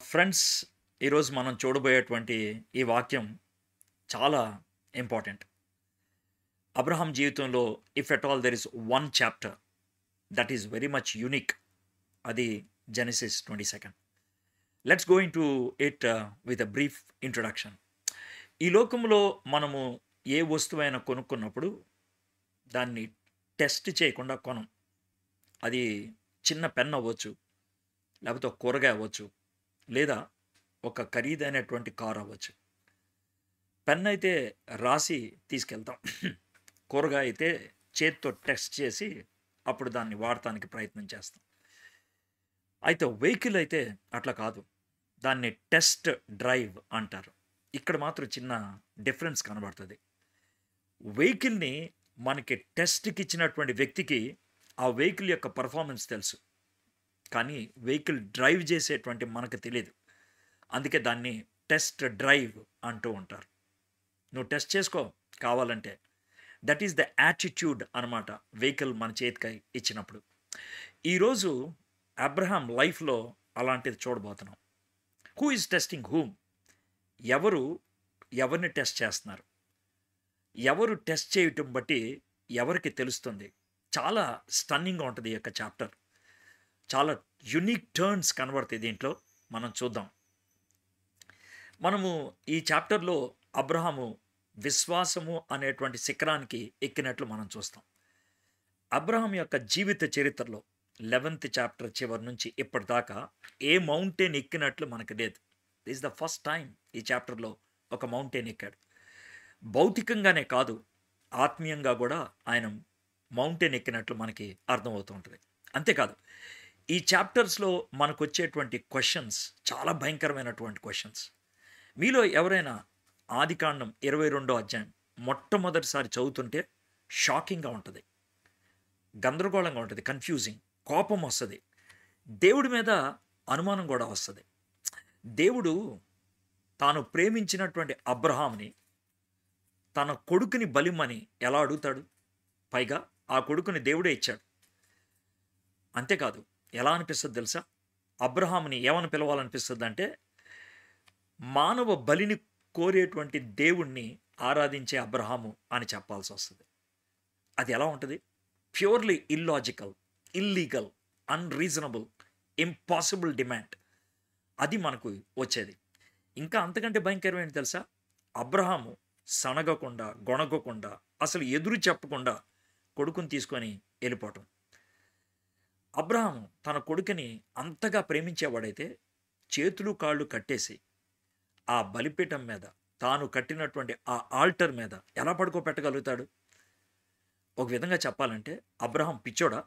Friends ఈరోజు మనం చూడబోయేటువంటి ఈ వాక్యం చాలా ఇంపార్టెంట్ అబ్రహాం జీవితంలో if at all there is one chapter that is very much unique అది Genesis twenty second let's going to it with a brief introduction ఈ లోకంలో మనము ఏ వస్తువైనా కొనుక్కున్నప్పుడు దాన్ని టెస్ట్ చేయకుండా కొనం అది చిన్న పెన్ అవ్వచ్చు లేకపోతే ఒక కూరగాయ అవ్వచ్చు లేదా ఒక ఖరీదైనటువంటి కార్ అవ్వచ్చు పెన్ అయితే రాసి తీసుకెళ్తాం కూరగాయ అయితే చేత్తో టెస్ట్ చేసి అప్పుడు దాన్ని వాడటానికి ప్రయత్నం చేస్తాం అయితే వెహికల్ అయితే అట్లా కాదు దాన్ని టెస్ట్ డ్రైవ్ అంటారు ఇక్కడ మాత్రం చిన్న డిఫరెన్స్ కనబడుతుంది వెహికల్ని మనకి టెస్ట్కి ఇచ్చినటువంటి వ్యక్తికి ఆ వెహికల్ యొక్క పర్ఫార్మెన్స్ తెలుసు కానీ వెహికల్ డ్రైవ్ చేసేటువంటి మనకు తెలియదు అందుకే దాన్ని టెస్ట్ డ్రైవ్ అంటూ ఉంటారు నువ్వు టెస్ట్ చేసుకో కావాలంటే దట్ ఈస్ ద యాటిట్యూడ్ అనమాట వెహికల్ మన చేతికి ఇచ్చినప్పుడు ఈరోజు అబ్రహాం లైఫ్లో అలాంటిది చూడబోతున్నాం హూ ఈజ్ టెస్టింగ్ హూమ్ ఎవరు ఎవరిని టెస్ట్ చేస్తున్నారు ఎవరు టెస్ట్ చేయటం బట్టి ఎవరికి తెలుస్తుంది చాలా స్టన్నింగ్గా ఉంటుంది ఈ యొక్క చాప్టర్ చాలా యునిక్ టర్న్స్ కనబడతాయి దీంట్లో మనం చూద్దాం మనము ఈ చాప్టర్లో అబ్రహాము విశ్వాసము అనేటువంటి శిఖరానికి ఎక్కినట్లు మనం చూస్తాం అబ్రహాం యొక్క జీవిత చరిత్రలో లెవెన్త్ చాప్టర్ చివరి నుంచి ఇప్పటిదాకా ఏ మౌంటైన్ ఎక్కినట్లు మనకు లేదు దిస్ ద ఫస్ట్ టైం ఈ చాప్టర్లో ఒక మౌంటైన్ ఎక్కాడు భౌతికంగానే కాదు ఆత్మీయంగా కూడా ఆయన మౌంటైన్ ఎక్కినట్లు మనకి అర్థమవుతూ ఉంటుంది అంతేకాదు ఈ చాప్టర్స్లో మనకు వచ్చేటువంటి క్వశ్చన్స్ చాలా భయంకరమైనటువంటి క్వశ్చన్స్ మీలో ఎవరైనా ఆదికాండం ఇరవై రెండో అధ్యాయం మొట్టమొదటిసారి చదువుతుంటే షాకింగ్గా ఉంటుంది గందరగోళంగా ఉంటుంది కన్ఫ్యూజింగ్ కోపం వస్తుంది దేవుడి మీద అనుమానం కూడా వస్తుంది దేవుడు తాను ప్రేమించినటువంటి అబ్రహాంని తన కొడుకుని బలిమని ఎలా అడుగుతాడు పైగా ఆ కొడుకుని దేవుడే ఇచ్చాడు అంతేకాదు ఎలా అనిపిస్తుంది తెలుసా అబ్రహాంని ఏమని పిలవాలనిపిస్తుంది అంటే మానవ బలిని కోరేటువంటి దేవుణ్ణి ఆరాధించే అబ్రహాము అని చెప్పాల్సి వస్తుంది అది ఎలా ఉంటుంది purely illogical illegal unreasonable impossible demand అది మనకు వచ్చేది ఇంకా అంతకంటే భయంకరమైన తెలుసా అబ్రహాము సనగకుండా గొణగకుండా అసలు ఎదురు చెప్పకుండా కొడుకుని తీసుకొని వెళ్ళిపోవటం అబ్రహాం తన కొడుకుని అంతగా ప్రేమించేవాడైతే చేతులు కాళ్ళు కట్టేసి ఆ బలిపీఠం మీద తాను కట్టినటువంటి ఆ ఆల్టర్ మీద ఎలా పడుకోబెట్టగలుగుతాడు ఒక విధంగా చెప్పాలంటే అబ్రహాం పిచ్చోడా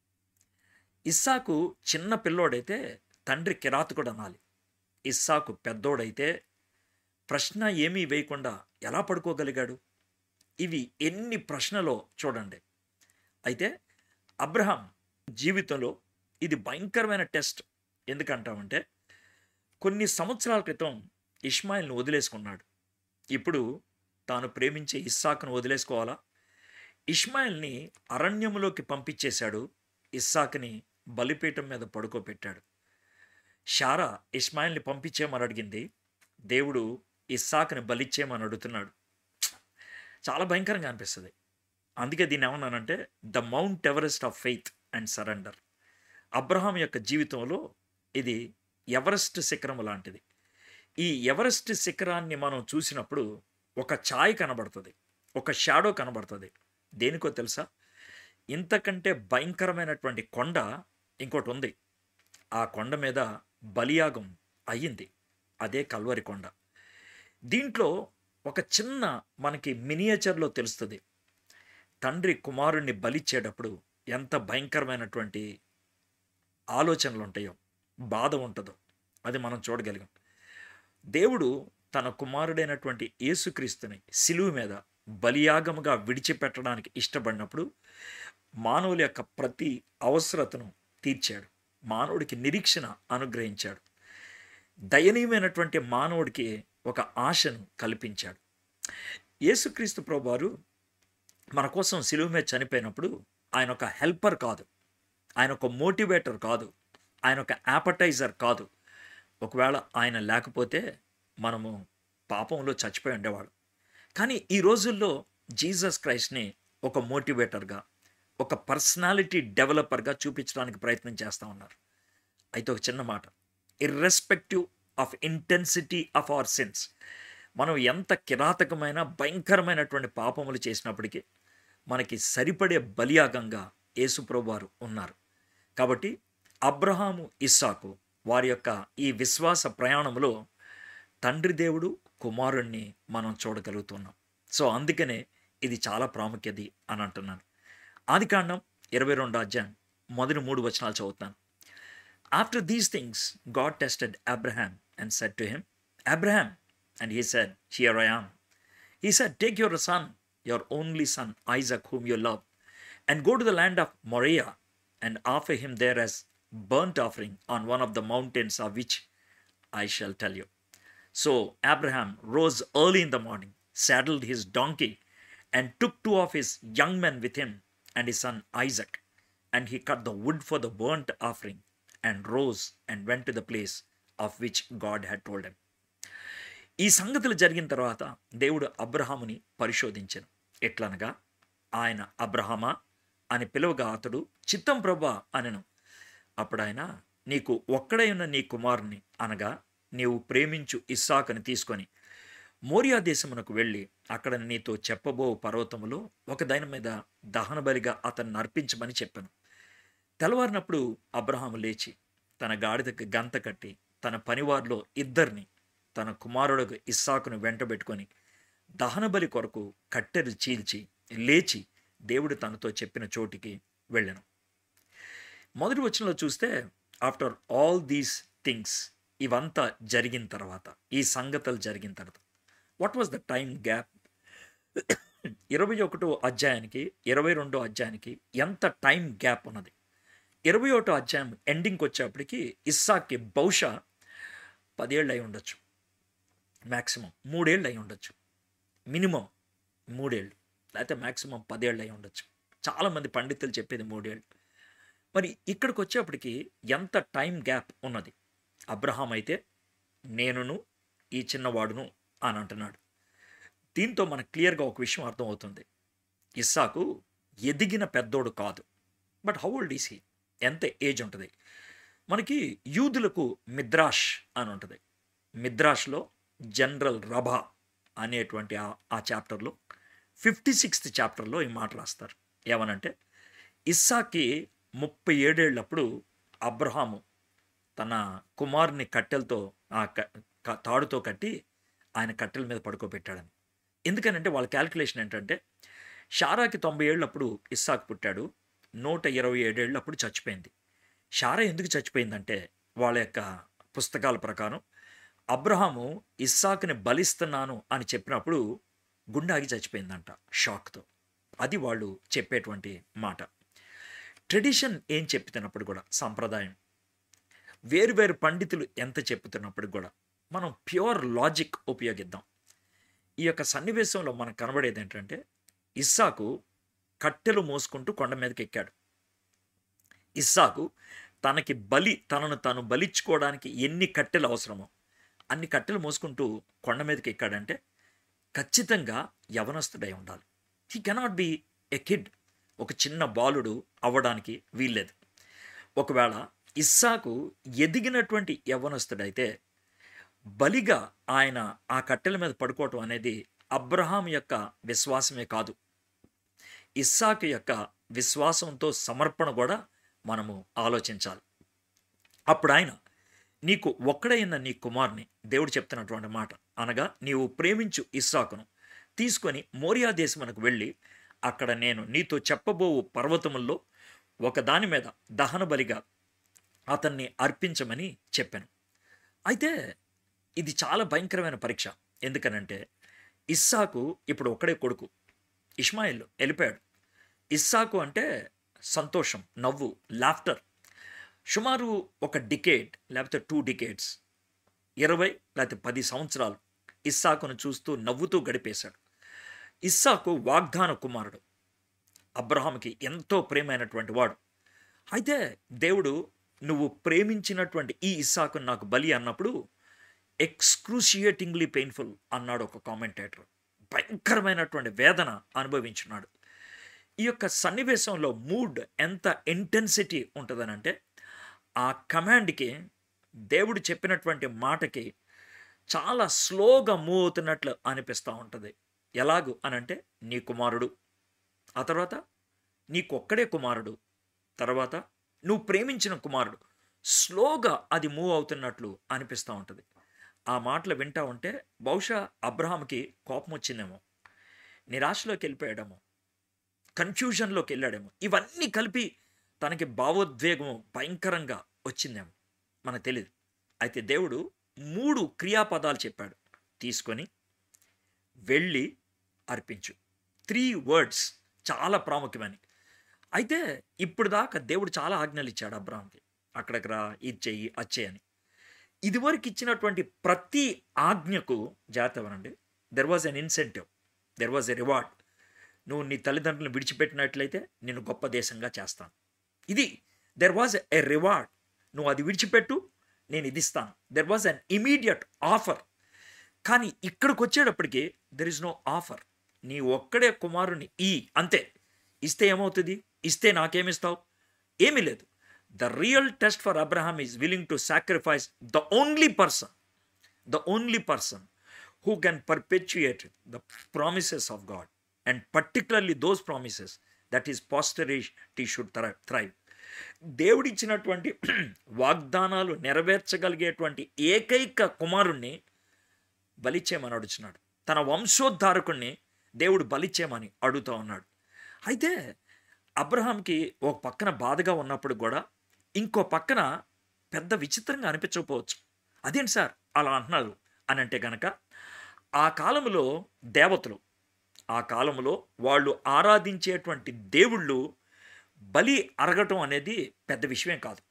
ఇస్సాకు చిన్న పిల్లోడైతే తండ్రి కిరాతకుడు అనాలి ఇస్సాకు పెద్దోడైతే ప్రశ్న ఏమీ వేయకుండా ఎలా పడుకోగలిగాడు ఇవి ఎన్ని ప్రశ్నలో చూడండి అయితే అబ్రహాం జీవితంలో ఇది భయంకరమైన టెస్ట్ ఎందుకంటామంటే కొన్ని సంవత్సరాల క్రితం ఇస్మాయిల్ను వదిలేసుకున్నాడు ఇప్పుడు తాను ప్రేమించే ఇస్సాకును వదిలేసుకోవాలా ఇస్మాయిల్ని అరణ్యములోకి పంపించేశాడు ఇస్సాకుని బలిపీఠం మీద పడుకోబెట్టాడు షారా ఇస్మాయిల్ని పంపించేమని అడిగింది దేవుడు ఇస్సాకుని బలిచ్చేయమని అడుగుతున్నాడు చాలా భయంకరంగా అనిపిస్తుంది అందుకే దీన్ని ఏమన్నానంటే the Mount Everest of faith and surrender Abraham యొక్క జీవితంలో ఇది ఎవరెస్ట్ శిఖరం లాంటిది ఈ ఎవరెస్ట్ శిఖరాన్ని మనం చూసినప్పుడు ఒక ఛాయ్ కనబడుతుంది ఒక షాడో కనబడుతుంది దేనికో తెలుసా ఇంతకంటే భయంకరమైనటువంటి కొండ ఇంకోటి ఉంది ఆ కొండ మీద బలియాగం అయ్యింది అదే కల్వరి కొండ దీంట్లో ఒక చిన్న మనకి మినియేచర్లో తెలుస్తుంది తండ్రి కుమారుణ్ణి బలిచ్చేటప్పుడు ఎంత భయంకరమైనటువంటి ఆలోచనలు ఉంటాయో బాధ ఉంటుందో అది మనం చూడగలిగాం దేవుడు తన కుమారుడైనటువంటి యేసుక్రీస్తుని సిలువు మీద బలియాగముగా విడిచిపెట్టడానికి ఇష్టపడినప్పుడు మానవుల యొక్క ప్రతి అవసరతను తీర్చాడు మానవుడికి నిరీక్షణ అనుగ్రహించాడు దయనీయమైనటువంటి మానవుడికి ఒక ఆశను కల్పించాడు యేసుక్రీస్తు ప్రభువారు మన కోసం సిలువు మీద చనిపోయినప్పుడు ఆయన ఒక హెల్పర్ కాదు ఆయన ఒక మోటివేటర్ కాదు ఆయన ఒక యాపటైజర్ కాదు ఒకవేళ ఆయన లేకపోతే మనము పాపంలో చచ్చిపోయి ఉండేవాడు కానీ ఈ రోజుల్లో జీసస్ క్రైస్ట్ని ఒక మోటివేటర్గా ఒక పర్సనాలిటీ డెవలపర్గా చూపించడానికి ప్రయత్నం చేస్తూ ఉన్నారు అయితే ఒక చిన్న మాట irrespective of intensity of our sins మనం ఎంత కిరాతకమైన భయంకరమైనటువంటి పాపములు చేసినప్పటికీ మనకి సరిపడే బలియాగంగా యేసుప్రభు వారు ఉన్నారు కాబట్టి అబ్రహాము ఇస్సాకు వారి యొక్క ఈ విశ్వాస ప్రయాణంలో తండ్రి దేవుడు కుమారుణ్ణి మనం చూడగలుగుతున్నాం సో అందుకనే ఇది చాలా ప్రాముఖ్యత అని అంటున్నాను ఆది కాండం ఇరవై రెండు అధ్యాయం మొదటి మూడు వచనాలు చదువుతాను after these things God tested Abraham and said to him Abraham and he said here I am he said take your son your only son Isaac whom you love and go to the land of Moriah and offer him there as burnt offering on one of the mountains of which I shall tell you. So Abraham rose early in the morning, saddled his donkey, and took two of his young men with him and his son Isaac. And he cut the wood for the burnt offering and rose and went to the place of which God had told him. ఈ సంగతులు జరిగిన తర్వాత దేవుడు అబ్రహాముని పరిశోధించను ఎట్లనగా ఆయన అబ్రహమా అని పిలువగా అతడు చిత్తం ప్రభా అనెను అప్పుడు ఆయన నీకు ఒక్కడై ఉన్న నీ కుమారుని అనగా నీవు ప్రేమించు ఇస్సాకుని తీసుకొని మోరియా దేశమునకు వెళ్ళి అక్కడ నీతో చెప్పబో పర్వతములో ఒక దాని మీద దహన బలిగా అతన్ని అర్పించమని చెప్పాను తెల్లవారినప్పుడు అబ్రహాము లేచి తన గాడిదకి గంత కట్టి తన పనివారిలో ఇద్దరిని తన కుమారుడు ఇస్సాకును వెంటబెట్టుకొని దహనబలి కొరకు కట్టెలు చీల్చి లేచి దేవుడు తనతో చెప్పిన చోటికి వెళ్ళాను మొదటి వచనంలో చూస్తే ఆఫ్టర్ ఆల్ దీస్ థింగ్స్ ఇవంతా జరిగిన తర్వాత ఈ సంగతులు జరిగిన తర్వాత what was the time gap ఇరవై ఒకటో అధ్యాయానికి ఇరవై రెండో అధ్యాయానికి ఎంత టైం గ్యాప్ ఉన్నది ఇరవై ఒకటో అధ్యాయం ఎండింగ్కి వచ్చేప్పటికి ఇస్సాక్కి బహుశా పదేళ్ళు అయి ఉండొచ్చు మ్యాక్సిమం మూడేళ్ళు అయి ఉండొచ్చు మినిమం మూడేళ్ళు లేకపోతే మ్యాక్సిమం పదేళ్ళు అయి ఉండొచ్చు చాలామంది పండితులు చెప్పేది మూడేళ్ళు మరి ఇక్కడికి వచ్చేప్పటికి ఎంత టైం గ్యాప్ ఉన్నది అబ్రహాం అయితే నేనును ఈ చిన్నవాడును అని అంటున్నాడు దీంతో మనకు క్లియర్గా ఒక విషయం అర్థమవుతుంది ఇస్సాకు ఎదిగిన పెద్దోడు కాదు but how old is he ఎంత ఏజ్ ఉంటుంది మనకి యూదులకు మిద్రాష్ అని ఉంటుంది మిద్రాష్లో జనరల్ రభా అనేటువంటి ఆ ఆ చాప్టర్లో ఫిఫ్టీ సిక్స్త్ చాప్టర్లో ఈ మాట రాస్తారు ఏమనంటే ఇస్సాకి ముప్పై ఏడేళ్ళప్పుడు అబ్రహాము తన కుమారుని కట్టెలతో ఆ క- క- తాడుతో కట్టి ఆయన కట్టెల మీద పడుకోబెట్టాడని ఎందుకనంటే వాళ్ళ క్యాల్కులేషన్ ఏంటంటే షారాకి తొంభై ఏళ్ళప్పుడు ఇస్సాక్ పుట్టాడు నూట ఇరవై ఏడేళ్ళప్పుడు చచ్చిపోయింది షారా ఎందుకు చచ్చిపోయిందంటే వాళ్ళ యొక్క పుస్తకాల ప్రకారం అబ్రహాము ఇస్సాకుని బలిస్తున్నాను అని చెప్పినప్పుడు గుండాగి చచ్చిపోయిందంట షాక్తో అది వాళ్ళు చెప్పేటువంటి మాట ట్రెడిషన్ ఏం చెప్తున్నప్పుడు కూడా సాంప్రదాయం వేరు వేరు పండితులు ఎంత చెప్తున్నప్పుడు కూడా మనం ప్యూర్ లాజిక్ ఉపయోగిద్దాం ఈ యొక్క సన్నివేశంలో మనకు కనబడేది ఏంటంటే ఇస్సాకు కట్టెలు మోసుకుంటూ కొండ మీదకి ఎక్కాడు ఇస్సాకు తనకి బలి తనను తాను బలిచ్చుకోవడానికి ఎన్ని కట్టెలు అవసరమో అన్ని కట్టెలు మోసుకుంటూ కొండ మీదకి ఎక్కాడంటే ఖచ్చితంగా యవనస్తుడై ఉండాలి he cannot be a kid ఒక చిన్న బాలుడు అవ్వడానికి వీల్లేదు ఒకవేళ ఇస్సాకు ఎదిగినటువంటి యవ్వనస్తుడైతే బలిగా ఆయన ఆ కట్టెల మీద పడుకోవటం అనేది అబ్రహాం యొక్క విశ్వాసమే కాదు ఇస్సాకు యొక్క విశ్వాసంతో సమర్పణ కూడా మనము ఆలోచించాలి అప్పుడు ఆయన నీకు ఒక్కడైన నీ కుమార్ని దేవుడు చెప్తున్నటువంటి మాట అనగా నీవు ప్రేమించు ఇస్సాకును తీసుకొని మోరియా దేశమునకు వెళ్ళి అక్కడ నేను నీతో చెప్పబోవు పర్వతముల్లో ఒక దాని మీద దహన బలిగా అతన్ని అర్పించమని చెప్పాను అయితే ఇది చాలా భయంకరమైన పరీక్ష ఎందుకనంటే ఇస్సాకు ఇప్పుడు ఒక్కడే కొడుకు ఇస్మాయిల్ వెళ్ళిపోయాడు ఇస్సాకు అంటే సంతోషం నవ్వు లాఫ్టర్ సుమారు ఒక డికేడ్ లేకపోతే టూ డికేడ్స్ ఇరవై లేకపోతే పది సంవత్సరాలు ఇస్సాకును చూస్తూ నవ్వుతూ గడిపేశాడు ఇస్సాకు వాగ్దాన కుమారుడు అబ్రహాంకి ఎంతో ప్రేమైనటువంటి వాడు అయితే దేవుడు నువ్వు ప్రేమించినటువంటి ఈ ఇస్సాకు నాకు బలి అన్నప్పుడు ఎక్స్క్రూషియేటింగ్లీ పెయిన్ఫుల్ అన్నాడు ఒక కామెంటేటర్ భయంకరమైనటువంటి వేదన అనుభవించున్నాడు ఈ యొక్క సన్నివేశంలో మూడ్ ఎంత ఇంటెన్సిటీ ఉంటుందనంటే ఆ కమాండ్కి దేవుడు చెప్పినటువంటి మాటకి చాలా స్లోగా మూవ్ అవుతున్నట్లు అనిపిస్తూ ఉంటుంది ఎలాగు అనంటే నీ కుమారుడు ఆ తర్వాత నీకొక్కడే కుమారుడు తర్వాత నువ్వు ప్రేమించిన కుమారుడు స్లోగా అది మూవ్ అవుతున్నట్లు అనిపిస్తూ ఉంటుంది ఆ మాటలు వింటా ఉంటే బహుశా అబ్రహాంకి కోపం వచ్చిందేమో నిరాశలోకి వెళ్ళిపోయాడేమో కన్ఫ్యూజన్లోకి వెళ్ళాడేమో ఇవన్నీ కలిపి తనకి భావోద్వేగం భయంకరంగా వచ్చిందేమో మనకు తెలియదు అయితే దేవుడు మూడు క్రియాపదాలు చెప్పాడు తీసుకొని వెళ్ళి అర్పించు త్రీ వర్డ్స్ చాలా ప్రాముఖ్యమని అయితే ఇప్పుడు దాకా దేవుడు చాలా ఆజ్ఞలు ఇచ్చాడు అబ్రాహాంకి అక్కడికి రా ఇది చెయ్యి అది చేయని ఇదివరకు ఇచ్చినటువంటి ప్రతి ఆజ్ఞకు జాగ్రత్తవనండి there was an incentive there was a reward నువ్వు నీ తల్లిదండ్రులను విడిచిపెట్టినట్లయితే నేను గొప్ప దేశంగా చేస్తాను ఇది దెర్ వాజ్ ఎ రివార్డ్ నువ్వు అది విడిచిపెట్టు నేను ఇది ఇస్తాను there was an immediate offer కానీ ఇక్కడికి వచ్చేటప్పటికి దెర్ ఇస్ నో ఆఫర్ నీ ఒక్కడే కుమారుని ఈ అంతే ఇస్తే ఏమవుతుంది ఇస్తే నాకేమిస్తావు ఏమీ లేదు the real test for Abraham is willing to sacrifice the only person the only person who can perpetuate the promises of God and particularly those promises that his posterity should thri- thrive. దేవుడిచ్చినటువంటి వాగ్దానాలు నెరవేర్చగలిగేటువంటి ఏకైక కుమారుణ్ణి బలిచ్చేయమని అడుగుతున్నాడు తన వంశోద్ధారకుణ్ణి దేవుడు బలిచ్చేయమని అడుగుతూ ఉన్నాడు అయితే అబ్రహాంకి ఒక పక్కన బాధగా ఉన్నప్పుడు కూడా ఇంకో పక్కన పెద్ద విచిత్రంగా అనిపించకపోవచ్చు అదేంటి సార్ అలా అంటున్నారు అని అంటే గనక ఆ కాలంలో దేవతలు ఆ కాలంలో వాళ్ళు ఆరాధించేటువంటి దేవుళ్ళు బలి అరగటం అనేది పెద్ద విషయం కాదు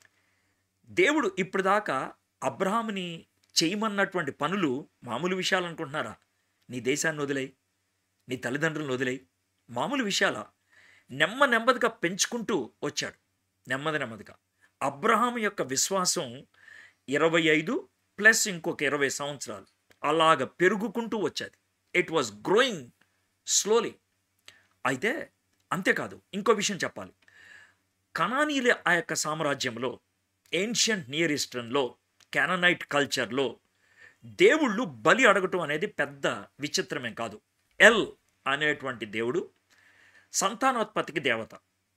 దేవుడు ఇప్పుడు దాకా అబ్రహాముని చేయమన్నటువంటి పనులు మామూలు విషయాలు అనుకుంటున్నారా నీ దేశాన్ని వదిలేయి నీ తల్లిదండ్రులను వదిలేయి మామూలు విషయాల నెమ్మ నెమ్మదిగా పెంచుకుంటూ వచ్చాడు నెమ్మది నెమ్మదిగా అబ్రహాం యొక్క విశ్వాసం ఇరవై ఐదు ప్లస్ ఇంకొక ఇరవై సంవత్సరాలు అలాగ పెరుగుకుంటూ వచ్చేది ఇట్ వాజ్ గ్రోయింగ్ స్లోలీ అయితే అంతేకాదు ఇంకో విషయం చెప్పాలి కనానీల ఆ యొక్క సామ్రాజ్యంలో ఏన్షియంట్ నియర్ ఈస్టర్న్లో క్యాననైట్ కల్చర్లో దేవుళ్ళు బలి అడగటం అనేది పెద్ద విచిత్రమేం కాదు ఎల్ అనేటువంటి దేవుడు సంతానోత్పత్తికి దేవత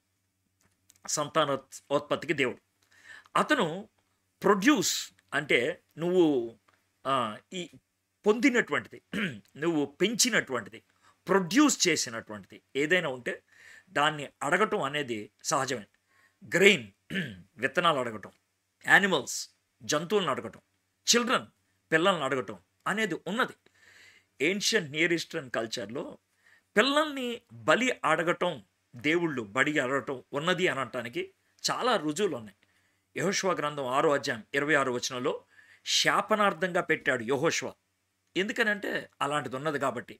సంతానోత్పత్తికి దేవుడు అతను ప్రొడ్యూస్ అంటే నువ్వు ఆ, ఈ పొందినటువంటిది నువ్వు పెంచినటువంటిది ప్రొడ్యూస్ చేసినటువంటిది ఏదైనా ఉంటే దాన్ని అడగటం అనేది సహజమే గ్రెయిన్ విత్తనాలు అడగటం యానిమల్స్ జంతువులను అడగటం చిల్డ్రన్ పిల్లల్ని అడగటం అనేది ఉన్నది ఏన్షియంట్ నియర్ ఈస్టర్న్ కల్చర్లో పిల్లల్ని బలి అడగటం దేవుళ్ళు బడి అడగటం ఉన్నది అని అనటానికి చాలా రుజువులు ఉన్నాయి యహోష్వా గ్రంథం ఆరో అధ్యాయం ఇరవై ఆరో వచనంలో శాపనార్థంగా పెట్టాడు యహోష్వ ఎందుకనంటే అలాంటిది ఉన్నది కాబట్టి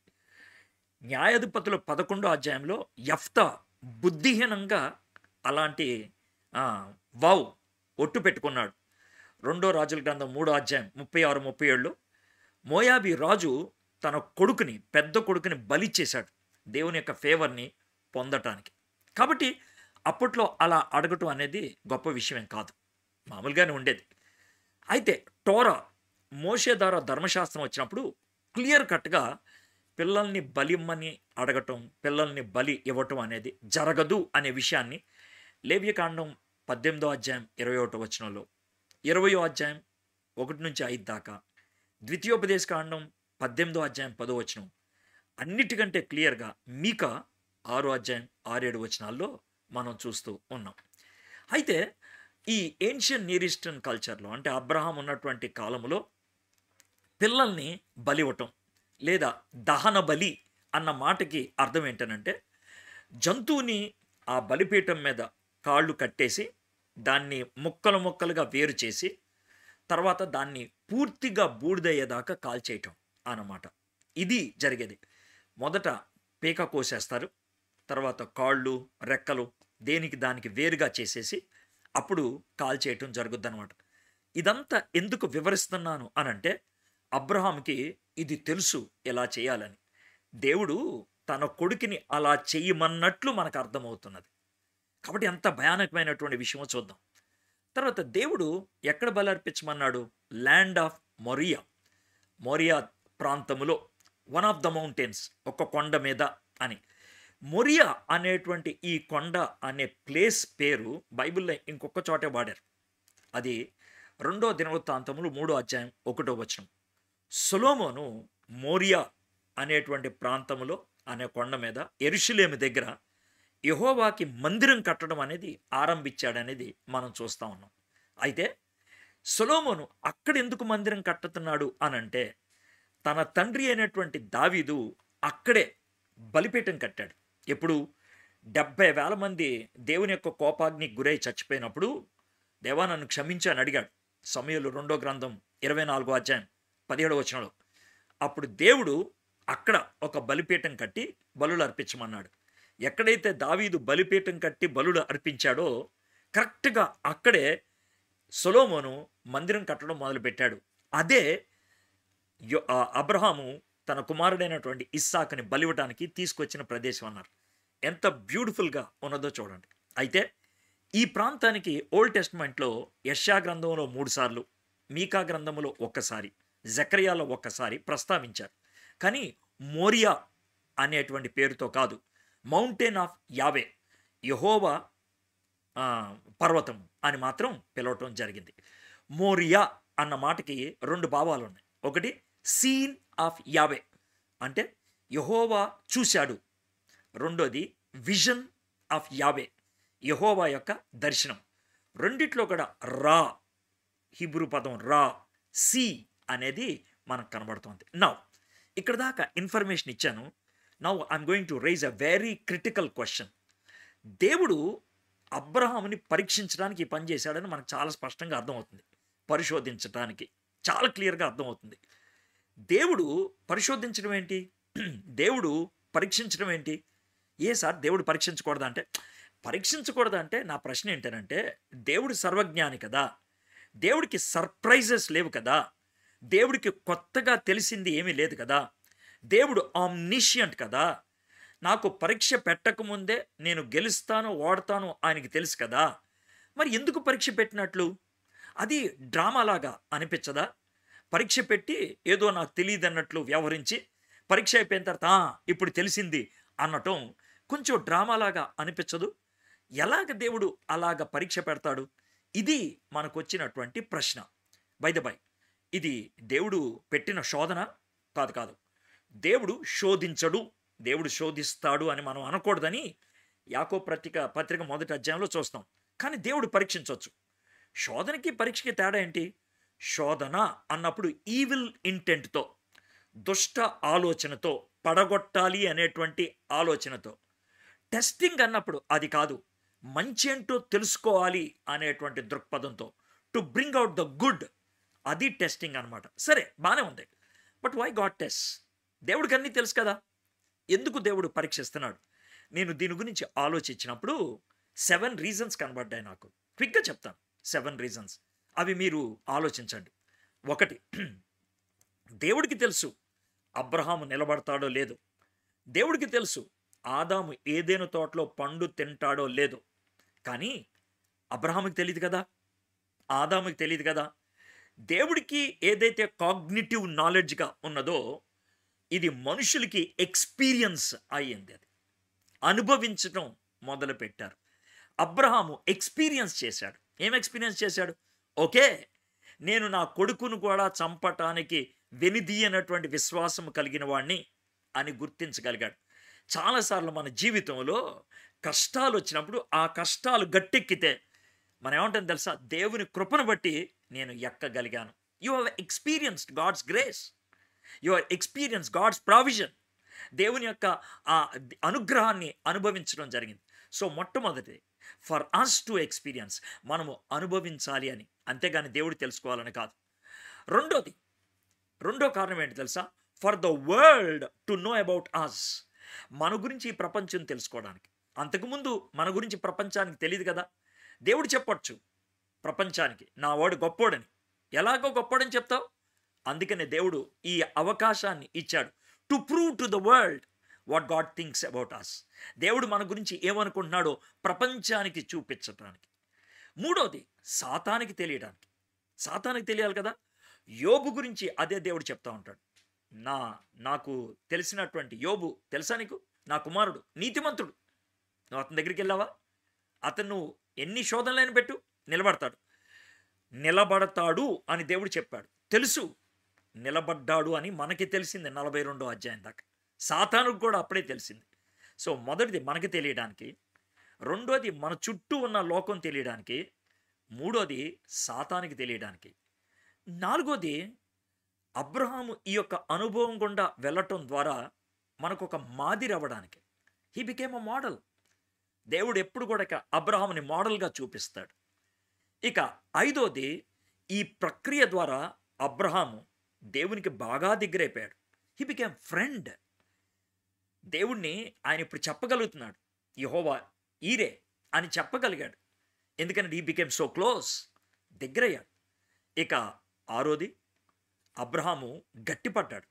న్యాయాధిపతుల పదకొండో అధ్యాయంలో యఫ్తా బుద్ధిహీనంగా అలాంటి ఆ, వావ్ ఒట్టు పెట్టుకున్నాడు రెండో రాజుల గ్రంథం మూడో అధ్యాయం ముప్పై ఆరు ముప్పై ఏళ్ళు మోయాబి రాజు తన కొడుకుని పెద్ద కొడుకుని బలిచ్చేశాడు దేవుని యొక్క ఫేవర్ని పొందటానికి కాబట్టి అప్పట్లో అలా అడగటం అనేది గొప్ప విషయమేం కాదు మామూలుగానే ఉండేది అయితే టోరా మోషే ద్వారా ధర్మశాస్త్రం వచ్చినప్పుడు క్లియర్ కట్గా పిల్లల్ని బలిమ్మని అడగటం పిల్లల్ని బలి ఇవ్వటం అనేది జరగదు అనే విషయాన్ని లేవ్యకాండం పద్దెనిమిదో అధ్యాయం ఇరవై ఒకటో వచనంలో ఇరవయో అధ్యాయం ఒకటి నుంచి ఐదు దాకా ద్వితీయోపదేశ కాండం పద్దెనిమిదో అధ్యాయం పదో వచనం అన్నిటికంటే క్లియర్గా మీక ఆరో అధ్యాయం ఆరేడు వచనాల్లో మనం చూస్తూ ఉన్నాం అయితే ఈ ఏన్షియన్ నియర్ ఈస్టర్న్ కల్చర్లో అంటే అబ్రహాం ఉన్నటువంటి కాలంలో పిల్లల్ని బలివ్వటం లేదా దహన బలి అన్న మాటకి అర్థం ఏంటనంటే జంతువుని ఆ బలిపీఠం మీద కాళ్ళు కట్టేసి దాన్ని ముక్కలు ముక్కలుగా వేరు చేసి తర్వాత దాన్ని పూర్తిగా బూడిదయ్యేదాకా కాల్చేయటం అన్నమాట ఇది జరిగేది మొదట పీక కోసేస్తారు తర్వాత కాళ్ళు రెక్కలు దేనికి దానికి వేరుగా చేసేసి అప్పుడు కాల్ చేయటం జరుగుద్ది అనమాట ఇదంతా ఎందుకు వివరిస్తున్నాను అనంటే అబ్రహాంకి ఇది తెలుసు ఎలా చేయాలని దేవుడు తన కొడుకుని అలా చెయ్యమన్నట్లు మనకు అర్థమవుతున్నది కాబట్టి ఎంత భయానకమైనటువంటి విషయమో చూద్దాం తర్వాత దేవుడు ఎక్కడ బలర్పించమన్నాడు ల్యాండ్ ఆఫ్ మొరియా మొరియా ప్రాంతములో వన్ ఆఫ్ ద మౌంటైన్స్ ఒక కొండ మీద అని మొరియా అనేటువంటి ఈ కొండ అనే ప్లేస్ పేరు బైబిల్లో ఇంకొక చోటే వాడారు అది రెండో దినవృత్తాంతములు మూడో అధ్యాయం ఒకటో వచనం సొలోమోను మోరియా అనేటువంటి ప్రాంతములో అనే కొండ మీద ఎరుషులేమి దగ్గర యహోవాకి మందిరం కట్టడం అనేది ఆరంభించాడనేది మనం చూస్తా ఉన్నాం అయితే సొలోమోను అక్కడ ఎందుకు మందిరం కట్టుతున్నాడు అనంటే తన తండ్రి అయినటువంటి దావీదు అక్కడే బలిపీఠం కట్టాడు ఎప్పుడు డెబ్బై వేల మంది దేవుని యొక్క కోపాగ్నికి గురై చచ్చిపోయినప్పుడు దేవా నన్ను క్షమించి అని అడిగాడు సమయంలో రెండో గ్రంథం ఇరవై నాలుగో అధ్యాయం పదిహేడవ వచనంలో అప్పుడు దేవుడు అక్కడ ఒక బలిపీఠం కట్టి బలులు అర్పించమన్నాడు ఎక్కడైతే దావీదు బలిపీఠం కట్టి బలులు అర్పించాడో కరెక్ట్గా అక్కడే సొలోమోను మందిరం కట్టడం మొదలుపెట్టాడు అదే యో- ఆ అబ్రహాము తన కుమారుడైనటువంటి ఇస్సాకుని బలివ్వటానికి తీసుకొచ్చిన ప్రదేశం అన్నారు ఎంత బ్యూటిఫుల్గా ఉన్నదో చూడండి అయితే ఈ ప్రాంతానికి ఓల్డ్ టెస్ట్మెంట్లో యష్యా గ్రంథంలో మూడు సార్లు మీకా గ్రంథంలో ఒక్కసారి జకరియాలో ఒక్కసారి ప్రస్తావించారు కానీ మోరియా అనేటువంటి పేరుతో కాదు మౌంటైన్ ఆఫ్ యావే యహోవా ఆ, పర్వతం అని మాత్రం పిలవటం జరిగింది మోరియా అన్న మాటకి రెండు భావాలు ఉన్నాయి ఒకటి సీన్ ఆఫ్ యావే అంటే యహోవా చూశాడు రెండోది విజన్ ఆఫ్ యావే యహోవా యొక్క దర్శనం రెండిట్లో కూడా రా హిబ్రూ పదం రా సి అనేది మనకు కనబడుతోంది నౌ ఇక్కడ దాకా ఇన్ఫర్మేషన్ ఇచ్చాను now I'm going to raise a very critical question దేవుడు అబ్రహాముని పరీక్షించడానికి ఈ పని చేశాడని మనకు చాలా స్పష్టంగా అర్థమవుతుంది పరిశోధించడానికి చాలా క్లియర్గా అర్థమవుతుంది దేవుడు పరిశోధించడం ఏంటి దేవుడు పరీక్షించడం ఏంటి ఏ సార్ దేవుడు పరీక్షించకూడదా అంటే పరీక్షించకూడదా అంటే నా ప్రశ్న ఏంటంటే దేవుడు సర్వజ్ఞాని కదా దేవుడికి సర్ప్రైజెస్ లేవు కదా దేవుడికి కొత్తగా తెలిసింది ఏమీ లేదు కదా దేవుడు ఆమ్నిషియంట్ కదా నాకు పరీక్ష పెట్టకముందే నేను గెలుస్తాను ఓడతాను ఆయనకి తెలుసు కదా మరి ఎందుకు పరీక్ష పెట్టినట్లు అది డ్రామాలాగా అనిపించదా పరీక్ష పెట్టి ఏదో నాకు తెలియదు అన్నట్లు వ్యవహరించి పరీక్ష అయిపోయిన తర్వాత "ఆ, ఇప్పుడు తెలిసింది అనటం కొంచెం డ్రామాలాగా అనిపించదు ఎలాగ దేవుడు అలాగ పరీక్ష పెడతాడు ఇది మనకు వచ్చినటువంటి ప్రశ్న బై బై ఇది దేవుడు పెట్టిన శోధన కాదు కాదు దేవుడు శోధించడు దేవుడు శోధిస్తాడు అని మనం అనకూడదని యాకో పత్రిక పత్రిక మొదటి అధ్యాయంలో చూస్తాం కానీ దేవుడు పరీక్షించవచ్చు శోధనకి పరీక్షకి తేడా ఏంటి శోధన అన్నప్పుడు ఈవిల్ ఇంటెంట్తో దుష్ట ఆలోచనతో పడగొట్టాలి అనేటువంటి ఆలోచనతో టెస్టింగ్ అన్నప్పుడు అది కాదు మంచి ఏంటో తెలుసుకోవాలి అనేటువంటి దృక్పథంతో to bring out the good అది టెస్టింగ్ అన్నమాట సరే బాగానే ఉంది బట్ వై గాడ్ టెస్ట్ దేవుడికి అన్నీ తెలుసు కదా ఎందుకు దేవుడు పరీక్షిస్తున్నాడు నేను దీని గురించి ఆలోచించినప్పుడు సెవెన్ రీజన్స్ కనబడ్డాయి నాకు క్విక్గా చెప్తాను సెవెన్ రీజన్స్ అవి మీరు ఆలోచించండి ఒకటి దేవుడికి తెలుసు అబ్రహాము నిలబడతాడో లేదో దేవుడికి తెలుసు ఆదాము ఏదేను తోటలో పండు తింటాడో లేదో కానీ అబ్రహాముకి తెలియదు కదా ఆదాముకి తెలియదు కదా దేవుడికి ఏదైతే కాగ్నిటివ్ నాలెడ్జ్గా ఉన్నదో ఇది మనుషులకి ఎక్స్పీరియన్స్ అయ్యింది అది అనుభవించడం మొదలు పెట్టారు అబ్రహాము ఎక్స్పీరియన్స్ చేశాడు ఏం ఎక్స్పీరియన్స్ చేశాడు ఓకే నేను నా కొడుకును కూడా చంపటానికి వెనిదీయనటువంటి విశ్వాసం కలిగిన వాడిని అని గుర్తించగలిగాడు చాలాసార్లు మన జీవితంలో కష్టాలు వచ్చినప్పుడు ఆ కష్టాలు గట్టెక్కితే మనం ఏమంటాం తెలుసా దేవుని కృపను బట్టి నేను ఎక్కగలిగాను you have experienced God's grace you are experience God's provision దేవుని యొక్క ఆ అనుగ్రహాన్ని అనుభవించడం జరిగింది సో మొట్టమొదటి ఫర్ అస్ టు ఎక్స్పీరియన్స్ మనము అనుభవించాలి అని అంతేగాని దేవుడు తెలుసుకోవాలని కాదు రెండోది రెండో కారణం ఏంటి తెలుసా for the world to know about us మన గురించి ఈ ప్రపంచం తెలుసుకోవడానికి అంతకుముందు మన గురించి ప్రపంచానికి తెలియదు కదా దేవుడు చెప్పొచ్చు ప్రపంచానికి నా వాడు గొప్పోడని ఎలాగో గొప్పోడని చెప్తావు అందుకనే దేవుడు ఈ అవకాశాన్ని ఇచ్చాడు to prove to the world what God thinks about us దేవుడు మన గురించి ఏమనుకుంటున్నాడో ప్రపంచానికి చూపించడానికి మూడోది సాతానికి తెలియడానికి సాతానికి తెలియాలి కదా యోబు గురించి అదే దేవుడు చెప్తా ఉంటాడు నా నాకు తెలిసినటువంటి యోబు తెలుసా నీకు నా కుమారుడు నీతిమంతుడు నువ్వు అతని దగ్గరికి వెళ్ళావా అతను నువ్వు ఎన్ని శోధనలైన పెట్టు నిలబడతాడు నిలబడతాడు అని దేవుడు చెప్పాడు తెలుసు నిలబడ్డాడు అని మనకి తెలిసింది నలభై రెండో అధ్యాయం దాకా సాతానుకు కూడా అప్పుడే తెలిసింది సో మొదటిది మనకి తెలియడానికి రెండోది మన చుట్టూ ఉన్న లోకం తెలియడానికి మూడోది సాతానికి తెలియడానికి నాలుగోది అబ్రహాము ఈ యొక్క అనుభవం గుండా వెళ్ళటం ద్వారా మనకు ఒక మాదిరి అవ్వడానికి హీ బికేమ్ అ మోడల్ దేవుడు ఎప్పుడు కూడా ఇక అబ్రహాముని మోడల్గా చూపిస్తాడు ఇక ఐదోది ఈ ప్రక్రియ ద్వారా అబ్రహాము దేవునికి బాగా దగ్గరైపోయాడు హీ బికేమ్ ఫ్రెండ్ దేవుణ్ణి ఆయన ఇప్పుడు చెప్పగలుగుతున్నాడు యహోవా ఈరే అని చెప్పగలిగాడు ఎందుకంటే ఈ బికేమ్ సో క్లోజ్ దగ్గరయ్యాడు ఇక ఆరోది అబ్రహాము గట్టిపడ్డాడు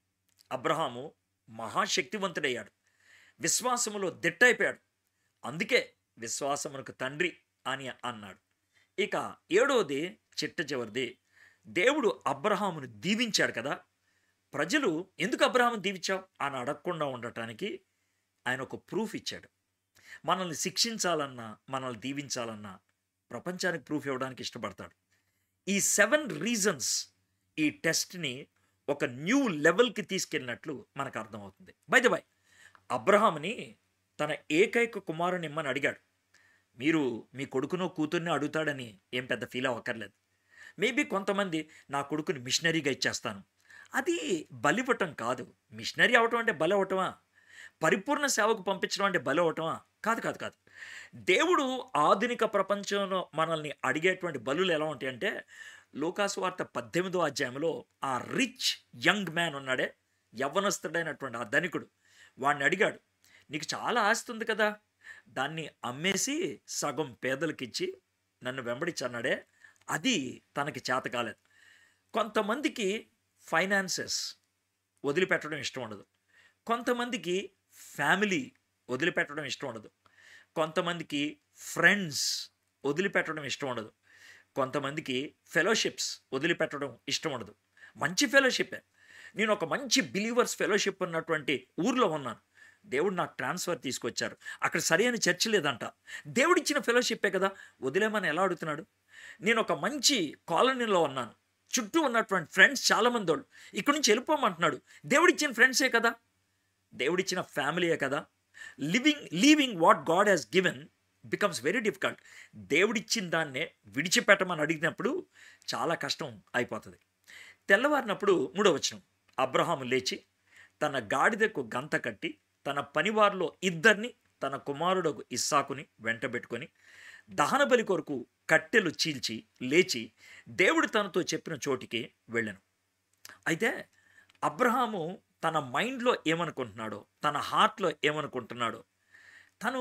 అబ్రహాము మహాశక్తివంతుడయ్యాడు విశ్వాసములో దిట్టయిపోయాడు అందుకే విశ్వాసమునకు తండ్రి అని అన్నాడు ఇక ఏడవది చిట్ట చివరిది దేవుడు అబ్రహామును దీవించాడు కదా ప్రజలు ఎందుకు అబ్రహాము దీవించావు అని అడగకుండా ఉండటానికి ఆయన ఒక ప్రూఫ్ ఇచ్చాడు మనల్ని శిక్షించాలన్నా మనల్ని దీవించాలన్నా ప్రపంచానికి ప్రూఫ్ ఇవ్వడానికి ఇష్టపడతాడు ఈ సెవెన్ రీజన్స్ ఈ టెస్ట్ని ఒక న్యూ లెవెల్కి తీసుకెళ్ళినట్లు మనకు అర్థమవుతుంది బై ద బై అబ్రహాంని తన ఏకైక కుమారుని ఇమ్మని అడిగాడు మీరు మీ కొడుకునో కూతుర్ని అడుగుతాడని ఏం పెద్ద ఫీల్ అవ్వక్కర్లేదు మేబీ కొంతమంది నా కొడుకుని మిషనరీగా ఇచ్చేస్తాను అది బలివ్వటం కాదు మిషనరీ అవటం అంటే బలి అవటమా పరిపూర్ణ సేవకు పంపించడం అంటే బలి అవటమా కాదు కాదు కాదు దేవుడు ఆధునిక ప్రపంచంలో మనల్ని అడిగేటువంటి బలులు ఎలా ఉంటాయంటే లోకాసు వార్త పద్దెనిమిదో అధ్యాయంలో ఆ రిచ్ యంగ్ మ్యాన్ ఉన్నాడే యవ్వనస్తుడైనటువంటి ఆ ధనికుడు వాడిని అడిగాడు నీకు చాలా ఆస్తి ఉంది కదా దాన్ని అమ్మేసి సగం పేదలకిచ్చి నన్ను వెంబడించన్నాడే అది తనకి చేత కాలేదు కొంతమందికి ఫైనాన్సెస్ వదిలిపెట్టడం ఇష్టం ఉండదు కొంతమందికి ఫ్యామిలీ వదిలిపెట్టడం ఇష్టం ఉండదు కొంతమందికి ఫ్రెండ్స్ వదిలిపెట్టడం ఇష్టం ఉండదు కొంతమందికి ఫెలోషిప్స్ వదిలిపెట్టడం ఇష్టం ఉండదు మంచి ఫెలోషిప్పే నేను ఒక మంచి బిలీవర్స్ ఫెలోషిప్ ఉన్నటువంటి ఊర్లో ఉన్నాను దేవుడు నాకు ట్రాన్స్ఫర్ తీసుకొచ్చారు అక్కడ సరైన చర్చ లేదంట దేవుడిచ్చిన ఫెలోషిప్పే కదా వదిలేమని ఎలా అడుగుతున్నాడు నేను ఒక మంచి కాలనీలో ఉన్నాను చుట్టూ ఉన్నటువంటి ఫ్రెండ్స్ చాలామంది వాళ్ళు ఇక్కడి నుంచి వెళ్ళిపోమంటున్నాడు దేవుడిచ్చిన ఫ్రెండ్సే కదా దేవుడిచ్చిన ఫ్యామిలీయే కదా living leaving what God has given becomes very difficult దేవుడిచ్చిన దాన్నే విడిచిపెట్టమని అడిగినప్పుడు చాలా కష్టం అయిపోతుంది తెల్లవారినప్పుడు మూడో వచనం అబ్రహాము లేచి తన గాడిదకు గంత కట్టి తన పనివారిలో ఇద్దరిని తన కుమారుడు ఇస్సాకుని వెంటబెట్టుకొని దహన బలి కొరకు కట్టెలు చీల్చి లేచి దేవుడు తనతో చెప్పిన చోటికి వెళ్ళాను అయితే అబ్రహాము తన మైండ్లో ఏమనుకుంటున్నాడో తన హార్ట్లో ఏమనుకుంటున్నాడో తను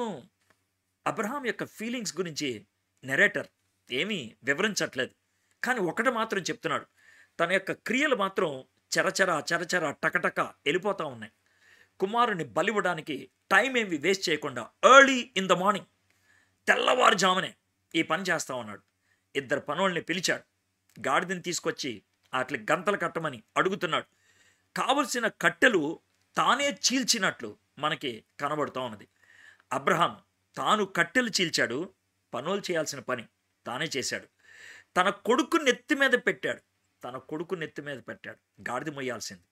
అబ్రహాం యొక్క ఫీలింగ్స్ గురించి నెరేటర్ ఏమీ వివరించట్లేదు కానీ ఒకటి మాత్రం చెప్తున్నాడు తన యొక్క క్రియలు మాత్రం చరచర చరచర టకటక వెళ్ళిపోతూ ఉన్నాయి కుమారుని బలివ్వడానికి టైం ఏమి వేస్ట్ చేయకుండా ఎర్లీ ఇన్ ద మార్నింగ్ తెల్లవారుజామునే ఈ పని చేస్తా ఉన్నాడు ఇద్దరు పనుల్ని పిలిచాడు గాడిదని తీసుకొచ్చి అట్లా గంతలు కట్టమని అడుగుతున్నాడు కావలసిన కట్టెలు తానే చీల్చినట్లు మనకి కనబడుతూ ఉన్నది అబ్రహాం తాను కట్టెలు చీల్చాడు పనులు చేయాల్సిన పని తానే చేశాడు తన కొడుకు నెత్తి మీద పెట్టాడు తన కొడుకు నెత్తి మీద పెట్టాడు గాడిద మొయ్యాల్సింది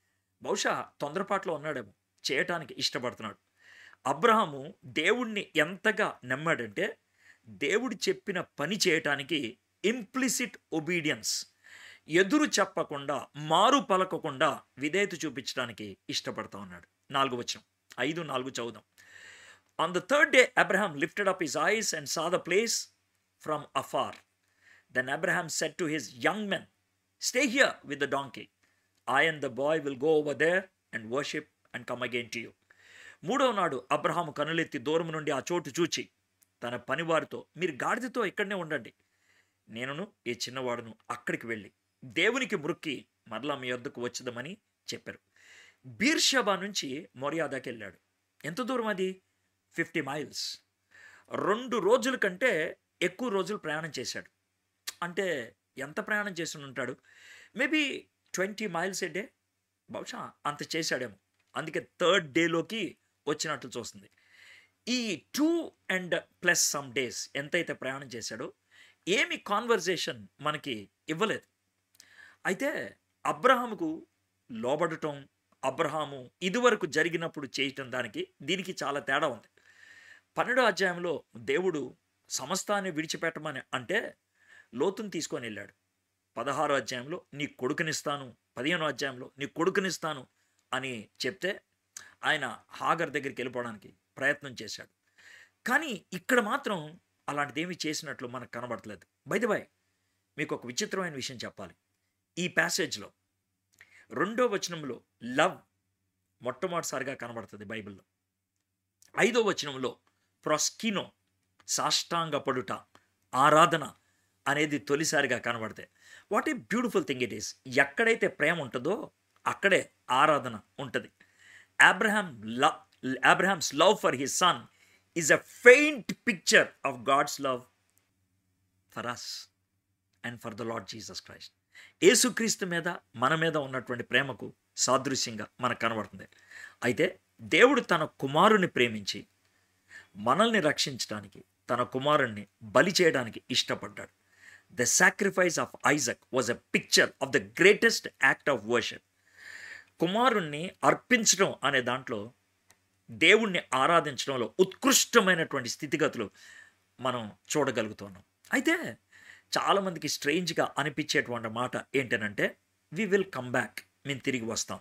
బహుశా తొందరపాట్లో ఉన్నాడేమో చేయటానికి ఇష్టపడుతున్నాడు అబ్రహాము దేవుణ్ణి ఎంతగా నమ్మాడంటే దేవుడు చెప్పిన పని చేయటానికి ఇంప్లిసిట్ ఒబీడియన్స్ ఎదురు చెప్పకుండా మారు పలకకుండా విధేయత చూపించడానికి ఇష్టపడతా ఉన్నాడు నాలుగు వచ్చం ఐదు నాలుగు చదువుదాం on the third day Abraham lifted up his eyes and saw the place from afar then Abraham said to his young men stay here with the donkey I and the boy will go over there and worship and come again to you మూడవ నాడు అబ్రహాము కనులెత్తి దూరం నుండి ఆ చోటు చూచి తన పనివారితో మీరు గాడిదతో ఇక్కడనే ఉండండి నేనును ఈ చిన్నవాడును అక్కడికి వెళ్ళి దేవునికి మృక్కి మరలా మీ వద్దకు వచ్చేదమని చెప్పారు బీర్షబా నుంచి మొరియాదాకి వెళ్ళాడు ఎంత దూరం అది ఫిఫ్టీ మైల్స్ రెండు రోజుల కంటే ఎక్కువ రోజులు ప్రయాణం చేశాడు అంటే ఎంత ప్రయాణం చేసి ఉంటాడు maybe twenty miles a day బహుశా అంత చేశాడేమో అందుకే థర్డ్ డేలోకి వచ్చినట్లు చూస్తుంది ఈ two and plus some days ఎంతైతే ప్రయాణం చేశాడో ఏమి కాన్వర్జేషన్ మనకి ఇవ్వలేదు అయితే అబ్రహాముకు లోబడటం అబ్రహాము ఇదివరకు జరిగినప్పుడు చేయటం దానికి దీనికి చాలా తేడా ఉంది పన్నెండో అధ్యాయంలో దేవుడు సమస్తాన్ని విడిచిపెట్టమని అంటే లోతుని తీసుకొని వెళ్ళాడు పదహారో అధ్యాయంలో నీ కొడుకునిస్తాను పదిహేనో అధ్యాయంలో నీ కొడుకునిస్తాను అని చెప్తే ఆయన హాగర్ దగ్గరికి వెళ్ళిపోవడానికి ప్రయత్నం చేశాడు కానీ ఇక్కడ మాత్రం అలాంటిదేమీ చేసినట్లు మనకు కనబడట్లేదు బైది బాయ్ మీకు ఒక విచిత్రమైన విషయం చెప్పాలి ఈ ప్యాసేజ్లో రెండో వచనంలో లవ్ మొట్టమొదటిసారిగా కనబడుతుంది బైబిల్లో ఐదో వచనంలో ప్రొస్కినో సాష్టాంగపడుట ఆరాధన అనేది తొలిసారిగా కనబడతాయి what a beautiful thing it is ఎక్కడైతే ప్రేమ ఉంటుందో అక్కడే ఆరాధన ఉంటుంది Abraham love Abraham's love for his son is a faint picture of God's love for us and for the Lord Jesus Christ యేసుక్రీస్తు మీద మన మీద ఉన్నటువంటి ప్రేమకు సాదృశ్యంగా మనకు కనబడుతుంది అయితే దేవుడు తన కుమారుని ప్రేమించి మనల్ని రక్షించడానికి తన కుమారుణ్ణి బలి చేయడానికి ఇష్టపడ్డాడు the sacrifice of Isaac was a picture of the greatest act of worship కుమారుణ్ణి అర్పించడం అనే దాంట్లో దేవుణ్ణి ఆరాధించడంలో ఉత్కృష్టమైనటువంటి స్థితిగతులు మనం చూడగలుగుతున్నాం అయితే చాలామందికి స్ట్రేంజ్గా అనిపించేటువంటి మాట ఏంటనంటే వి విల్ కమ్ బ్యాక్ మేము తిరిగి వస్తాం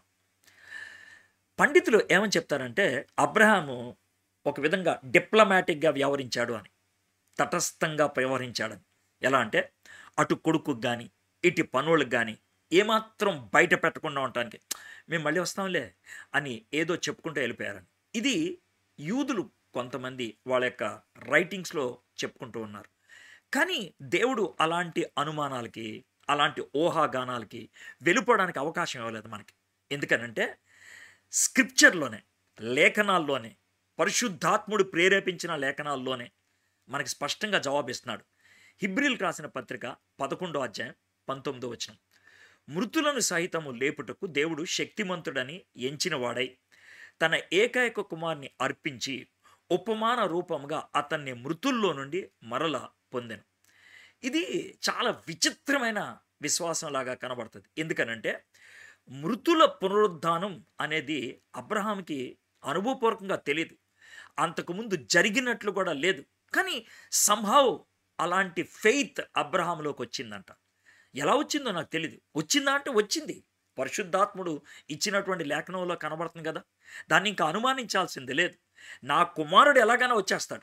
పండితులు ఏమని చెప్తారంటే అబ్రహాము ఒక విధంగా డిప్లొమాటిక్గా వ్యవహరించాడు అని తటస్థంగా వ్యవహరించాడని ఎలా అంటే అటు కొడుకుకు కానీ ఇటు పనులకు కానీ ఏమాత్రం బయట పెట్టకుండా ఉండటానికి మేము మళ్ళీ వస్తాంలే అని ఏదో చెప్పుకుంటూ వెళ్ళిపోయారని ఇది యూదులు కొంతమంది వాళ్ళ యొక్క రైటింగ్స్లో చెప్పుకుంటూ ఉన్నారు కానీ దేవుడు అలాంటి అనుమానాలకి అలాంటి ఊహాగానాలకి వెళ్ళిపోవడానికి అవకాశం ఇవ్వలేదు మనకి ఎందుకనంటే స్క్రిప్చర్లోనే లేఖనాల్లోనే పరిశుద్ధాత్ముడు ప్రేరేపించిన లేఖనాల్లోనే మనకి స్పష్టంగా జవాబిస్తున్నాడు హిబ్రిల్ రాసిన పత్రిక పదకొండో అధ్యాయం పంతొమ్మిదో వచనం మృతులను సహితము లేపుటకు దేవుడు శక్తిమంతుడని ఎంచినవాడై తన ఏకైక కుమార్ని అర్పించి ఉపమాన రూపంగా అతన్ని మృతుల్లో నుండి మరల పొందెను ఇది చాలా విచిత్రమైన విశ్వాసంలాగా కనబడుతుంది ఎందుకనంటే మృతుల పునరుద్ధానం అనేది అబ్రహాంకి అనుభవపూర్వకంగా తెలియదు అంతకుముందు జరిగినట్లు కూడా లేదు కానీ సంభావ్ అలాంటి ఫెయిత్ అబ్రహాంలోకి వచ్చిందంట ఎలా వచ్చిందో నాకు తెలియదు వచ్చిందా అంటే వచ్చింది పరిశుద్ధాత్ముడు ఇచ్చినటువంటి లేఖనంలో కనబడుతుంది కదా దాన్ని ఇంకా అనుమానించాల్సింది లేదు నా కుమారుడు ఎలాగైనా వచ్చేస్తాడు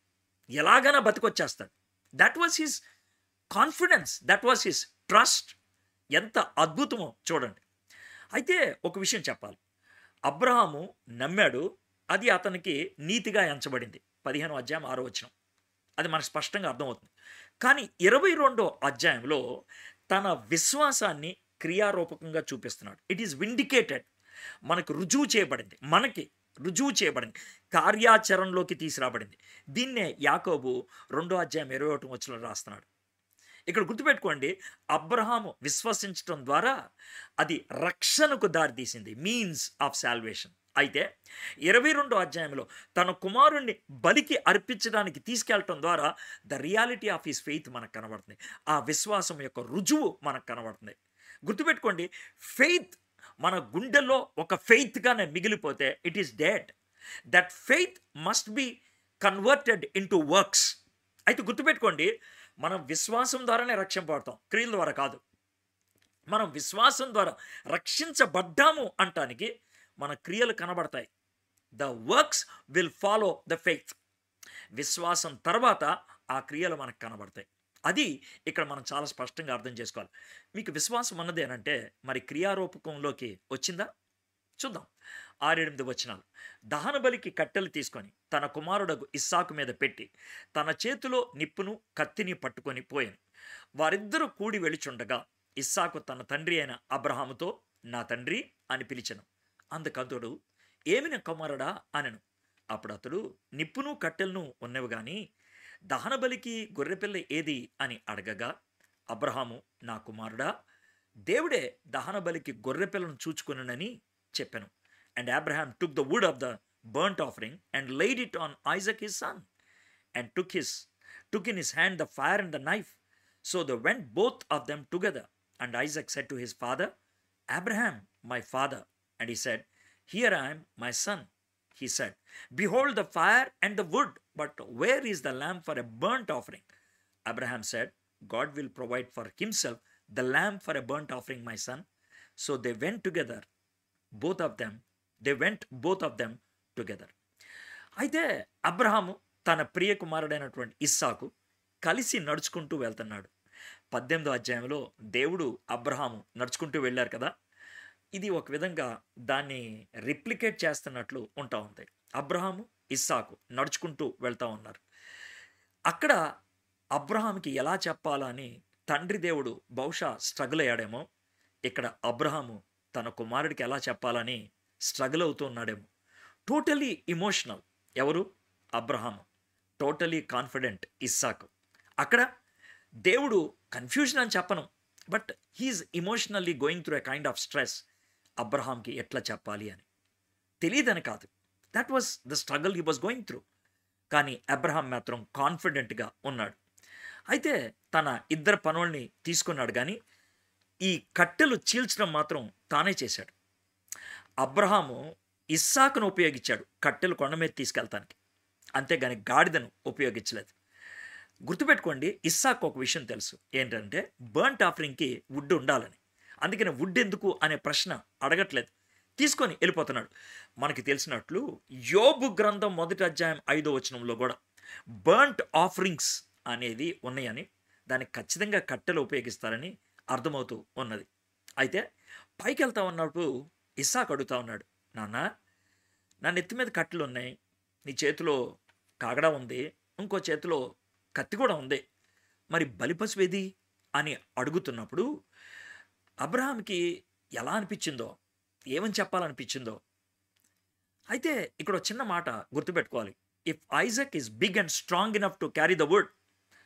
ఎలాగైనా బతికొచ్చేస్తాడు that was his confidence that was his trust ఎంత అద్భుతమో చూడండి అయితే ఒక విషయం చెప్పాలి అబ్రహాము నమ్మాడు అది అతనికి నీతిగా ఎంచబడింది పదిహేను అధ్యాయం ఆరో వచనం అది మనకు స్పష్టంగా అర్థమవుతుంది కానీ ఇరవై రెండో అధ్యాయంలో తన విశ్వాసాన్ని క్రియారూపకంగా చూపిస్తున్నాడు ఇట్ ఈస్ విండికేటెడ్ మనకు రుజువు చేయబడింది మనకి రుజువు చేయబడింది కార్యాచరణలోకి తీసుకురాబడింది దీన్నే యాకోబు రెండో అధ్యాయం ఇరవై ఒకటి వచ్చిన రాస్తున్నాడు ఇక్కడ గుర్తుపెట్టుకోండి అబ్రహాము విశ్వసించడం ద్వారా అది రక్షణకు దారితీసింది మీన్స్ ఆఫ్ సాల్వేషన్ అయితే ఇరవై రెండో అధ్యాయంలో తన కుమారుణ్ణి బలికి అర్పించడానికి తీసుకెళ్ళటం ద్వారా the reality of his faith మనకు కనబడుతుంది ఆ విశ్వాసం యొక్క రుజువు మనకు కనబడుతుంది గుర్తుపెట్టుకోండి ఫెయిత్ మన గుండెల్లో ఒక ఫెయిత్గానే మిగిలిపోతే it is dead that faith must be converted into works అయితే గుర్తుపెట్టుకోండి మనం విశ్వాసం ద్వారానే రక్షింపబడతాం క్రియల ద్వారా కాదు మనం విశ్వాసం ద్వారా రక్షించబడ్డాము అంటానికి మన క్రియలు కనబడతాయి the works will follow the faith విశ్వాసం తర్వాత ఆ క్రియలు మనకు కనబడతాయి అది ఇక్కడ మనం చాలా స్పష్టంగా అర్థం చేసుకోవాలి మీకు విశ్వాసం అన్నది అంటే మరి క్రియారూపకంలోకి వచ్చిందా చూద్దాం ఆరెనిమిది వచనాలు దహన బలికి కట్టెలు తీసుకొని తన కుమారుడకు ఇస్సాకు మీద పెట్టి తన చేతిలో నిప్పును కత్తిని పట్టుకొని పోయాను వారిద్దరూ కూడి వెళుచుండగా ఇస్సాకు తన తండ్రి అయిన అబ్రహాముతో నా తండ్రి అని పిలిచెను అందుకతడు ఏమి నా కుమారుడా అనెను అప్పుడు అతడు నిప్పును కట్టెలను ఉన్నవి గాని దహన బలికి గొర్రెపిల్ల ఏది అని అడగగా అబ్రహాము నా కుమారుడా దేవుడే దహన బలికి గొర్రెపిల్లను చూచుకునని చెప్పాను and Abraham took the wood of the burnt offering and laid it on Isaac his son and took his took in his hand the fire and the knife so they went both of them together and Isaac said to his father Abraham my father and he said, Here I am, my son. He said, Behold the fire and the wood, but where is the lamb for a burnt offering? Abraham said, God will provide for himself the lamb for a burnt offering, my son. So they went together, both of them. They went both of them together. అయితే అబ్రహాము తన ప్రియ కుమారుడైనటువంటి ఇస్సాకు కలిసి నడుచుకుంటూ వెళ్తున్నాడు పద్దెనిమిదో అధ్యాయంలో దేవుడు అబ్రహాము నడుచుకుంటూ వెళ్ళారు కదా ఇది ఒక విధంగా దాన్ని రిప్లికేట్ చేస్తున్నట్లు ఉంటా ఉంది అబ్రహాము ఇస్సాకు నడుచుకుంటూ వెళ్తా ఉన్నారు అక్కడ అబ్రహాంకి ఎలా చెప్పాలని తండ్రి దేవుడు బహుశా స్ట్రగుల్ అయ్యాడేమో ఇక్కడ అబ్రహాము తన కుమారుడికి ఎలా చెప్పాలని స్ట్రగుల్ అవుతూ ఉన్నాడేమో టోటలీ ఇమోషనల్ ఎవరు అబ్రహాము టోటలీ కాన్ఫిడెంట్ ఇస్సాకు అక్కడ దేవుడు కన్ఫ్యూజన్ అని చెప్పను but he is emotionally going through a kind of stress అబ్రహాంకి ఎట్లా చెప్పాలి అని తెలియదని కాదు that was the struggle he was going through కానీ అబ్రహాం మాత్రం కాన్ఫిడెంట్గా ఉన్నాడు అయితే తన ఇద్దరు పనుల్ని తీసుకున్నాడు కానీ ఈ కట్టెలు చీల్చడం మాత్రం తానే చేశాడు అబ్రహాము ఇస్సాకును ఉపయోగించాడు కట్టెలు కొండ మీద తీసుకెళ్తానికి అంతేగాని గాడిదను ఉపయోగించలేదు గుర్తుపెట్టుకోండి ఇస్సాకు ఒక విషయం తెలుసు ఏంటంటే బర్ంట్ ఆఫరింగ్కి వుడ్ ఉండాలని అందుకని వుడ్ ఎందుకు అనే ప్రశ్న అడగట్లేదు తీసుకొని వెళ్ళిపోతున్నాడు మనకి తెలిసినట్లు యోబు గ్రంథం మొదటి అధ్యాయం ఐదో వచనంలో కూడా బర్ంట్ ఆఫరింగ్స్ అనేది ఉన్నాయని దానికి ఖచ్చితంగా కట్టెలు ఉపయోగిస్తారని అర్థమవుతూ ఉన్నది అయితే పైకి వెళ్తా ఉన్నప్పుడు ఇస్సాకు అడుగుతా ఉన్నాడు నాన్న నా నెత్తి మీద కట్టెలు ఉన్నాయి నీ చేతిలో కాగడా ఉంది ఇంకో చేతిలో కత్తి కూడా ఉంది మరి బలిపశువేది అని అడుగుతున్నప్పుడు అబ్రహాంకి ఎలా అనిపించిందో ఏమని చెప్పాలనిపించిందో అయితే ఇక్కడ ఒక చిన్న మాట గుర్తుపెట్టుకోవాలి if Isaac is big and strong enough to carry the wood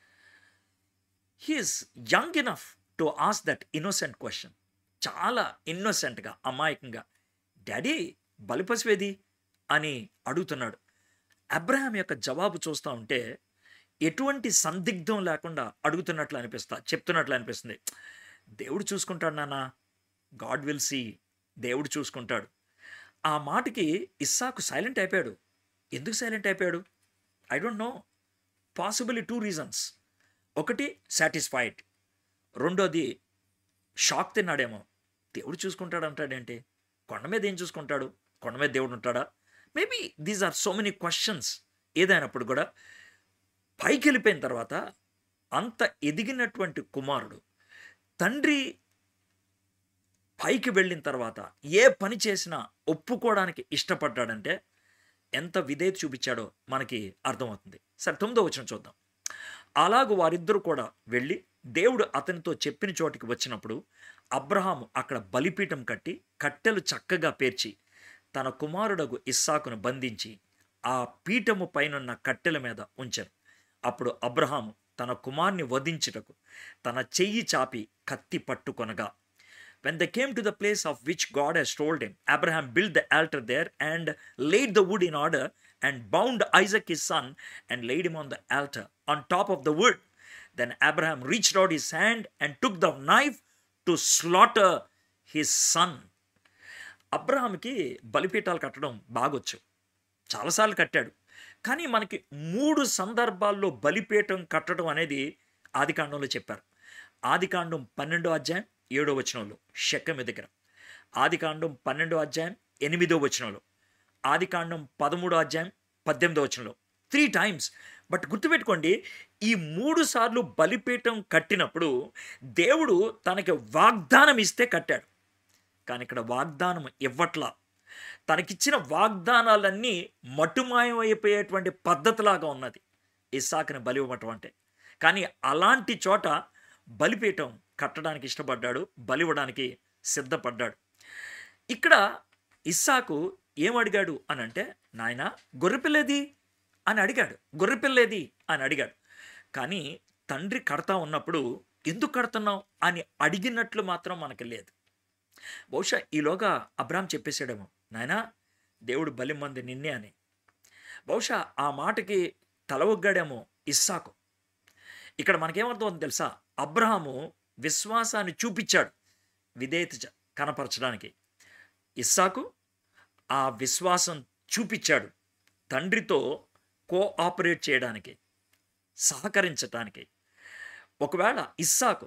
he is young enough to ask that innocent question చాలా ఇన్నోసెంట్గా అమాయకంగా డాడీ బలిపశువేది అని అడుగుతున్నాడు అబ్రహాం యొక్క జవాబు చూస్తూ ఉంటే ఎటువంటి సందిగ్ధం లేకుండా అడుగుతున్నట్లు అనిపిస్తా చెప్తున్నట్లు అనిపిస్తుంది దేవుడు చూసుకుంటాడు నాన్న గాడ్ విల్ సీ దేవుడు చూసుకుంటాడు ఆ మాటకి ఇస్సాకు సైలెంట్ అయిపోయాడు ఎందుకు సైలెంట్ అయిపోయాడు I don't know possibly two reasons ఒకటి సాటిస్ఫైడ్ రెండోది షాక్ తిన్నాడేమో దేవుడు చూసుకుంటాడు అంటాడేంటి కొండ మీద ఏం చూసుకుంటాడు కొండ మీద దేవుడు ఉంటాడా maybe these are so many questions ఏదైనప్పుడు కూడా పైకి వెళ్ళిపోయిన తర్వాత అంత ఎదిగినటువంటి కుమారుడు తండ్రి పైకి వెళ్ళిన తర్వాత ఏ పని చేసినా ఒప్పుకోవడానికి ఇష్టపడ్డాడంటే ఎంత విధేయత చూపించాడో మనకి అర్థమవుతుంది సరే తొమ్మిదో వచ్చిన చూద్దాం అలాగూ వారిద్దరూ కూడా వెళ్ళి దేవుడు అతనితో చెప్పిన చోటికి వచ్చినప్పుడు అబ్రహాము అక్కడ బలిపీఠం కట్టి కట్టెలు చక్కగా పేర్చి తన కుమారుడగు ఇస్సాకును బంధించి ఆ పీఠము పైనున్న కట్టెల మీద ఉంచారు అప్పుడు అబ్రహాము తన కుమార్ని వధించుటకు తన చెయ్యి చాపి కత్తి పట్టుకొనగా When they came to the place of which God has told him, Abraham built the altar there and laid the wood in order and bound Isaac his son and laid him on the altar on top of the wood. Then Abraham reached out his hand and took the knife to slaughter his son. అబ్రహాంకి బలిపీఠాలు కట్టడం బాగొచ్చు చాలాసార్లు కట్టాడు కానీ మనకి మూడు సందర్భాల్లో బలిపీఠం కట్టడం అనేది ఆదికాండంలో చెప్పారు ఆదికాండం పన్నెండో అధ్యాయం ఏడో వచనంలో షెక్కమి దగ్గర ఆదికాండం పన్నెండో అధ్యాయం ఎనిమిదో వచనంలో ఆదికాండం పదమూడో అధ్యాయం పద్దెనిమిదో వచనంలో త్రీ టైమ్స్ బట్ గుర్తుపెట్టుకోండి ఈ మూడు సార్లు బలిపీఠం కట్టినప్పుడు దేవుడు తనకి వాగ్దానం ఇస్తే కట్టాడు కానీ ఇక్కడ వాగ్దానం ఇవ్వట్లా తనకిచ్చిన వాగ్దానాలన్నీ మటుమాయం అయిపోయేటువంటి పద్ధతిలాగా ఉన్నది ఇస్సాకుని బలి ఇవ్వటం అంటే కానీ అలాంటి చోట బలిపీఠం కట్టడానికి ఇష్టపడ్డాడు బలి ఇవ్వడానికి సిద్ధపడ్డాడు ఇక్కడ ఇస్సాకు ఏం అడిగాడు అని అంటే నాయన గొర్రెపిల్లేది అని అడిగాడు గొర్రెపిల్లేది అని అడిగాడు కానీ తండ్రి కడతా ఉన్నప్పుడు ఎందుకు కడుతున్నావు అని అడిగినట్లు మాత్రం మనకి లేదు బహుశా ఈలోగా అబ్రామ్ చెప్పేసాడేమో నాయనా దేవుడు బలిమంది నిన్నే అని బహుశా ఆ మాటకి తల ఒగ్గాడేమో ఇస్సాకు ఇక్కడ మనకేమర్థం తెలుసా అబ్రహాము విశ్వాసాన్ని చూపించాడు విధేయత చ- కనపరచడానికి ఇస్సాకు ఆ విశ్వాసం చూపించాడు తండ్రితో కోఆపరేట్ చేయడానికి సహకరించటానికి ఒకవేళ ఇస్సాకు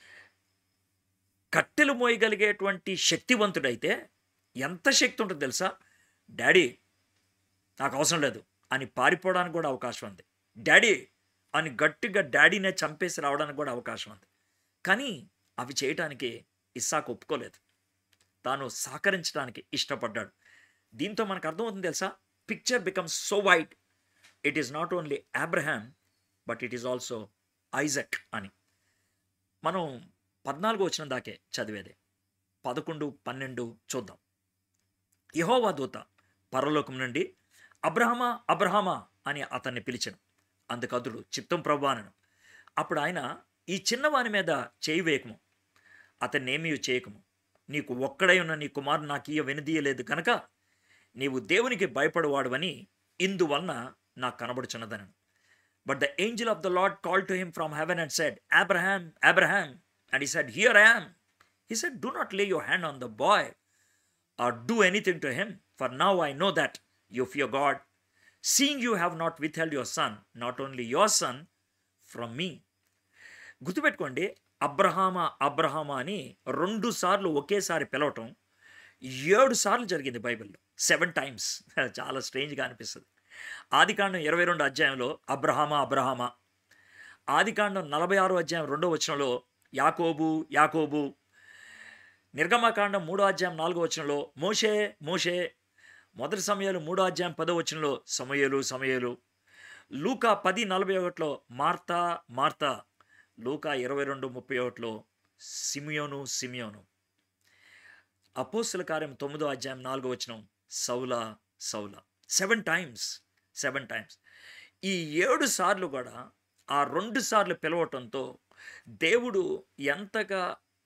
కట్టెలు మోయగలిగేటువంటి శక్తివంతుడైతే ఎంత శక్తి ఉంటుందో తెలుసా డాడీ నాకు అవసరం లేదు అని పారిపోవడానికి కూడా అవకాశం ఉంది డాడీ అని గట్టిగా డాడీనే చంపేసి రావడానికి కూడా అవకాశం ఉంది కానీ అవి చేయటానికి ఇస్సాకు ఒప్పుకోలేదు తాను సహకరించడానికి ఇష్టపడ్డాడు దీంతో మనకు అర్థమవుతుంది తెలుసా picture becomes so white it is not only Abraham but it is also Isaac అని మనం పద్నాలుగు వచ్చిన దాకే చదివేది పదకొండు పన్నెండు చూద్దాం యహోవా దూత పరలోకం నుండి అబ్రహమా అబ్రహమా అని అతన్ని పిలిచను అందుకదుడు చిత్తం ప్రభానను అప్పుడు ఆయన ఈ చిన్నవాని మీద చేయి వేయకము అతన్నేమీ చేయకము నీకు ఒక్కడై ఉన్న నీ కుమారుడు నాకు ఇయ్య వెనుదీయలేదు కనుక నీవు దేవునికి భయపడవాడువని ఇందువలన నాకు కనబడుచున్నదనను but the angel of the Lord call to him from heaven and said Abraham Abraham and he said here I am he said do not lay your hand on the boy or do anything to him, for now I know that you fear God, seeing you have not withheld your son, not only your son, from me. గుర్తుపెట్టుకోండి అబ్రహామా అబ్రహామా అని రెండు సార్లు ఒకేసారి పిలవటం ఏడు సార్లు జరిగింది బైబిల్లో సెవెన్ టైమ్స్ చాలా స్ట్రేంజ్గా అనిపిస్తుంది ఆదికాండం ఇరవై రెండు అధ్యాయంలో అబ్రహామా అబ్రహామా ఆదికాండం నలభై ఆరు అధ్యాయం రెండో వచనంలో యాకోబు యాకోబు నిర్గమకాండం మూడో అధ్యాయం నాలుగో వచనంలో మోషే మోషే మొదటి సమయాలు మూడో అధ్యాయం పదో వచనంలో సమయలు సమయలు లూకా పది నలభై ఒకటిలో మార్తా మార్తా లూకా ఇరవై రెండు ముప్పై ఒకటిలో సిమియోను సిమియోను అపోస్తుల కార్యం తొమ్మిదో అధ్యాయం నాలుగో వచనం Saul Saul seven times seven times ఈ ఏడు సార్లు కూడా ఆ రెండు సార్లు పిలవటంతో దేవుడు ఎంతగా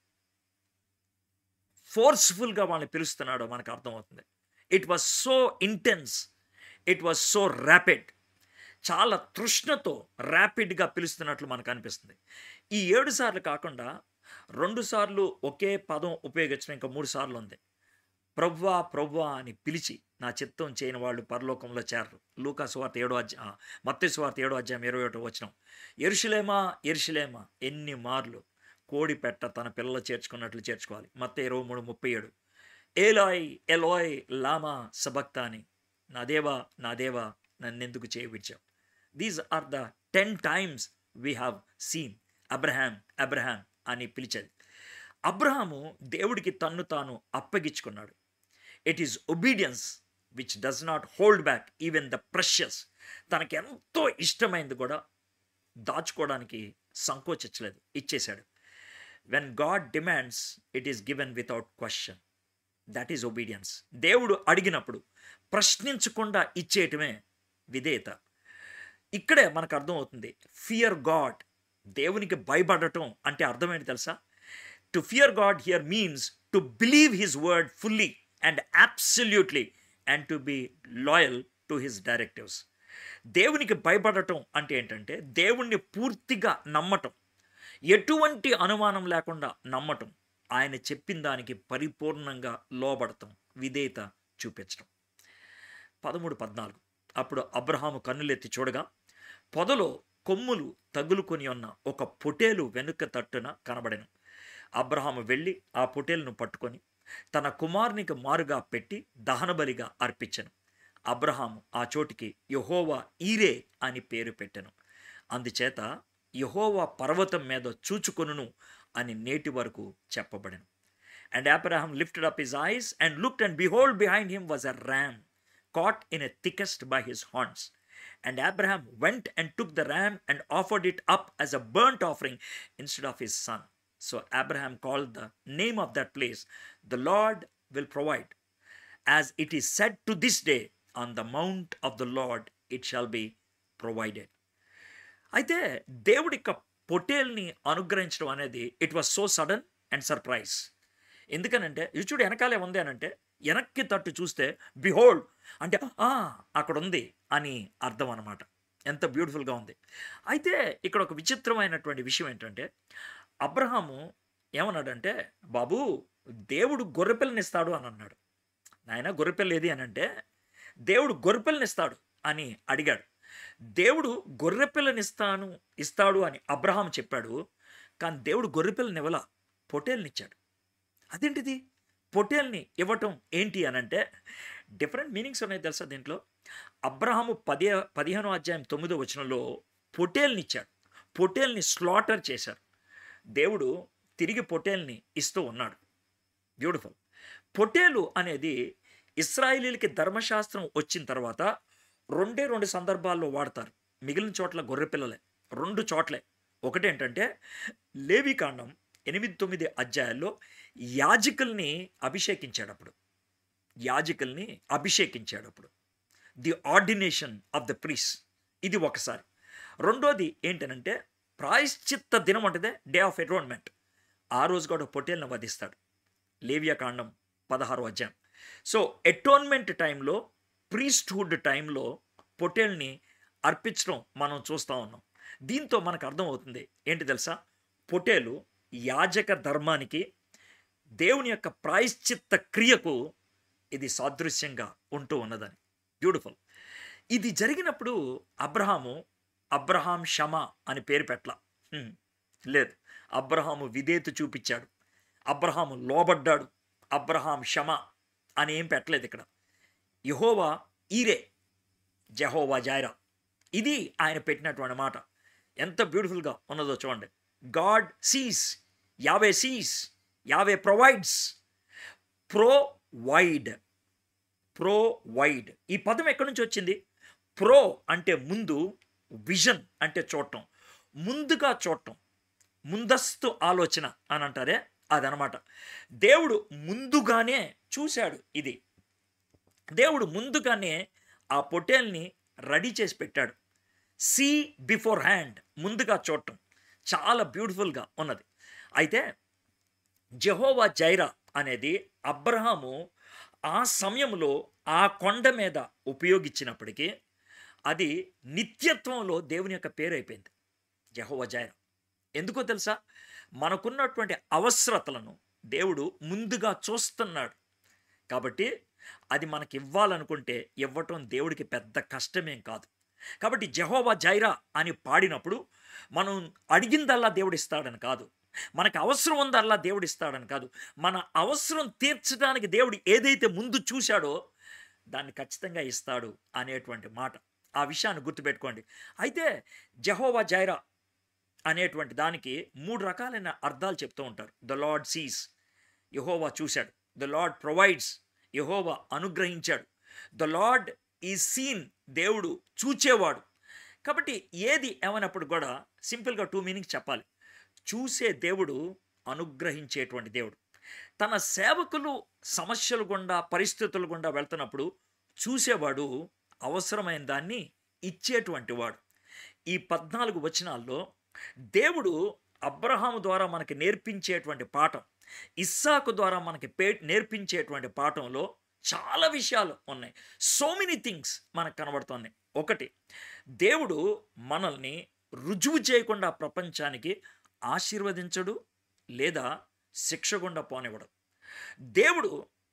ఫోర్స్ఫుల్గా వాళ్ళని పిలుస్తున్నాడో మనకు అర్థమవుతుంది it was so intense it was so rapid చాలా తృష్ణతో ర్యాపిడ్గా పిలుస్తున్నట్లు మనకు అనిపిస్తుంది ఈ ఏడు సార్లు కాకుండా రెండు సార్లు ఒకే పదం ఉపయోగించడం ఇంకా మూడు సార్లు ఉంది ప్రవ్వా ప్రవ్వా అని పిలిచి నా చిత్తం చేయని వాళ్ళు పరలోకంలో చేరరు లూకా సువార్త ఏడో అధ్యాయం మత్తి సువార్త ఏడో అధ్యాయం ఇరవై ఒకటో వచ్చిన ఎరుషులేమా ఎరుషులేమా ఎన్ని మార్లు కోడి పెట్ట తన పిల్లలు చేర్చుకున్నట్లు చేర్చుకోవాలి మత్త ఇరవై మూడు ముప్పై ఏడు ఏలాయ్ ఎలాయ్ లామా సబక్తాని నా దేవా నా దేవా నన్నెందుకు చేయవిడ్చావు these are the ten times we have seen Abraham Abraham అని పిలిచేది అబ్రహాము దేవుడికి తన్ను తాను అప్పగించుకున్నాడు it is obedience which does not hold back even the precious తనకి ఎంతో ఇష్టమైంది కూడా దాచుకోవడానికి సంకోచించలేదు ఇచ్చేశాడు when God demands it is given without question that is obedience దేవుడు అడిగినప్పుడు ప్రశ్నించకుండా ఇచ్చేయటమే విధేయత ఇక్కడే మనకు అర్థమవుతుంది ఫియర్ గాడ్ దేవునికి భయపడటం అంటే అర్థమేంటి తెలుసా to fear God here means to believe his word fully and absolutely and to be loyal to his directives దేవునికి భయపడటం అంటే ఏంటంటే దేవుణ్ణి పూర్తిగా నమ్మటం ఎటువంటి అనుమానం లేకుండా నమ్మటం ఆయన చెప్పిన దానికి పరిపూర్ణంగా లోబడటం విధేయత చూపించడం పదమూడు పద్నాలుగు అప్పుడు అబ్రహాము కన్నులెత్తి చూడగా పొదలో కొమ్ములు తగులుకొని ఉన్న ఒక పొటేలు వెనుక తట్టున కనబడెను అబ్రహాము వెళ్ళి ఆ పొటేలును పట్టుకొని తన కుమారునికి మారుగా పెట్టి దహనబలిగా అర్పించెను అబ్రహాము ఆ చోటికి యహోవా ఈరే అని పేరు పెట్టెను అందుచేత యహోవా పర్వతం మీద చూచుకొనును అని నేటి వరకు చెప్పబడెను And Abraham lifted up his eyes and looked, and behold, behind him was a ram caught in a thickest by his horns. And Abraham went and took the ram and offered it up as a burnt offering instead of his son. So Abraham called the name of that place, The Lord will provide. As it is said to this day, on the mount of the Lord it shall be provided. అయితే దేవుడి యొక్క పొటేల్ని అనుగ్రహించడం అనేది it was so sudden and surprise ఎందుకనంటే ఇది చూడు వెనకాలే ఉంది అని అంటే వెనక్కి తట్టు చూస్తే బిహోల్డ్ అంటే "ఆ, అక్కడ ఉంది అని అర్థం అనమాట ఎంత బ్యూటిఫుల్గా ఉంది అయితే ఇక్కడ ఒక విచిత్రమైనటువంటి విషయం ఏంటంటే అబ్రహాము ఏమన్నాడంటే బాబు దేవుడు గొర్రెపిల్లనిస్తాడు అని అన్నాడు నాయన గొర్రెపిల్ల ఏది అని అంటే దేవుడు గొర్రెపిల్లనిస్తాడు అని అడిగాడు దేవుడు గొర్రెపిల్లనిస్తాను ఇస్తాడు అని అబ్రహాం చెప్పాడు కానీ దేవుడు గొర్రెపిల్లనివ్వలా పొటేల్నిచ్చాడు అదేంటిది పొటేల్ని ఇవ్వటం ఏంటి అని అంటే డిఫరెంట్ మీనింగ్స్ ఉన్నాయి తెలుసా దీంట్లో అబ్రహాము పది పదిహేనో అధ్యాయం తొమ్మిదో వచనంలో పొటేల్ని ఇచ్చాడు పొటేల్ని స్లాటర్ చేశారు దేవుడు తిరిగి పొటేల్ని ఇస్తూ ఉన్నాడు బ్యూటిఫుల్ పొటేలు అనేది ఇస్రాయేలీలకి ధర్మశాస్త్రం వచ్చిన తర్వాత రెండే రెండు సందర్భాల్లో వాడతారు మిగిలిన చోట్ల గొర్రెపిల్లలే రెండు చోట్లే ఒకటేంటంటే లేవికాండం ఎనిమిది తొమ్మిది అధ్యాయాల్లో యాజకుల్ని అభిషేకించాడప్పుడు యాజకుల్ని అభిషేకించాడప్పుడు the ordination of the priest ఇది ఒకసారి రెండోది ఏంటనంటే ప్రాయశ్చిత్త దినం అంటదే డే ఆఫ్ ఎటోన్మెంట్ ఆ రోజు కూడా పొట్టేల్ని వధిస్తాడు లేవియా కాండం పదహారు అధ్యాయం సో ఎటోన్మెంట్ టైంలో ప్రీస్ట్హుడ్ టైంలో పొట్టేల్ని అర్పించడం మనం చూస్తూ ఉన్నాం దీంతో మనకు అర్థమవుతుంది ఏంటి తెలుసా పొటేలు యాజక ధర్మానికి దేవుని యొక్క ప్రాయశ్చిత్త క్రియకు ఇది సాదృశ్యంగా ఉంటూ ఉన్నదని బ్యూటిఫుల్ ఇది జరిగినప్పుడు అబ్రహాము అబ్రహాం షమ అని పేరు పెట్టల హ్మ్. లేదు అబ్రహాము విధేయత చూపించాడు అబ్రహాము లోబడ్డాడు అబ్రహాం షమ అని ఏం పెట్టలేదు ఇక్కడ యహోవా ఈరే జహోవా జాయిరా ఇది ఆయన పెట్టినటువంటి మాట ఎంత బ్యూటిఫుల్గా ఉన్నదో చూడండి God sees Yahweh sees Yahweh provides provide provide ఈ పదం ఎక్కడి నుంచి వచ్చింది ప్రో అంటే ముందు విజన్ అంటే చూడటం ముందుగా చూడటం ముందస్తు ఆలోచన అని అంటారే అదనమాట దేవుడు ముందుగానే చూశాడు ఇది దేవుడు ముందుగానే ఆ పొటేల్ని రెడీ చేసి పెట్టాడు సీ బిఫోర్ హ్యాండ్ ముందుగా చూడటం చాలా బ్యూటిఫుల్గా ఉన్నది అయితే జెహోవా జైరా అనేది అబ్రహాము ఆ సమయంలో ఆ కొండ మీద ఉపయోగించినప్పటికీ అది నిత్యత్వంలో దేవుని యొక్క పేరు అయిపోయింది జెహోవా జైరా ఎందుకో తెలుసా మనకున్నటువంటి అవసరతలను దేవుడు ముందుగా చూస్తున్నాడు కాబట్టి అది మనకి ఇవ్వాలనుకుంటే ఇవ్వటం దేవుడికి పెద్ద కష్టమేం కాదు కాబట్టి జెహోవా జైరా అని పాడినప్పుడు మనం అడిగిందల్లా దేవుడు ఇస్తాడని కాదు మనకు అవసరం ఉందల్లా దేవుడు ఇస్తాడని కాదు మన అవసరం తీర్చడానికి దేవుడు ఏదైతే ముందు చూశాడో దాన్ని ఖచ్చితంగా ఇస్తాడు అనేటువంటి మాట ఆ విషయాన్ని గుర్తుపెట్టుకోండి అయితే జెహోవా జైరా అనేటువంటి దానికి మూడు రకాలైన అర్థాలు చెప్తూ ఉంటారు ద లార్డ్ సీస్ యహోవా చూశాడు ద లార్డ్ ప్రొవైడ్స్ యహోవా అనుగ్రహించాడు ద లార్డ్ ఈ సీన్ దేవుడు చూచేవాడు కాబట్టి ఏది ఏమైనప్పుడు కూడా సింపుల్గా టూ మీనింగ్స్ చెప్పాలి చూసే దేవుడు అనుగ్రహించేటువంటి దేవుడు తన సేవకులు సమస్యలు గుండా పరిస్థితులు గుండా వెళ్తున్నప్పుడు చూసేవాడు అవసరమైన దాన్ని ఇచ్చేటువంటి వాడు ఈ పద్నాలుగు వచనాల్లో దేవుడు అబ్రహాము ద్వారా మనకి నేర్పించేటువంటి పాఠం ఇస్సాకు ద్వారా మనకి పే నేర్పించేటువంటి పాఠంలో చాలా విషయాలు ఉన్నాయి సో మెనీ థింగ్స్ మనకు కనబడుతున్నాయి ఒకటి దేవుడు మనల్ని రుజువు చేయకుండా ప్రపంచానికి ఆశీర్వదించడు లేదా శిక్ష గుండా పోనివ్వడు దేవుడు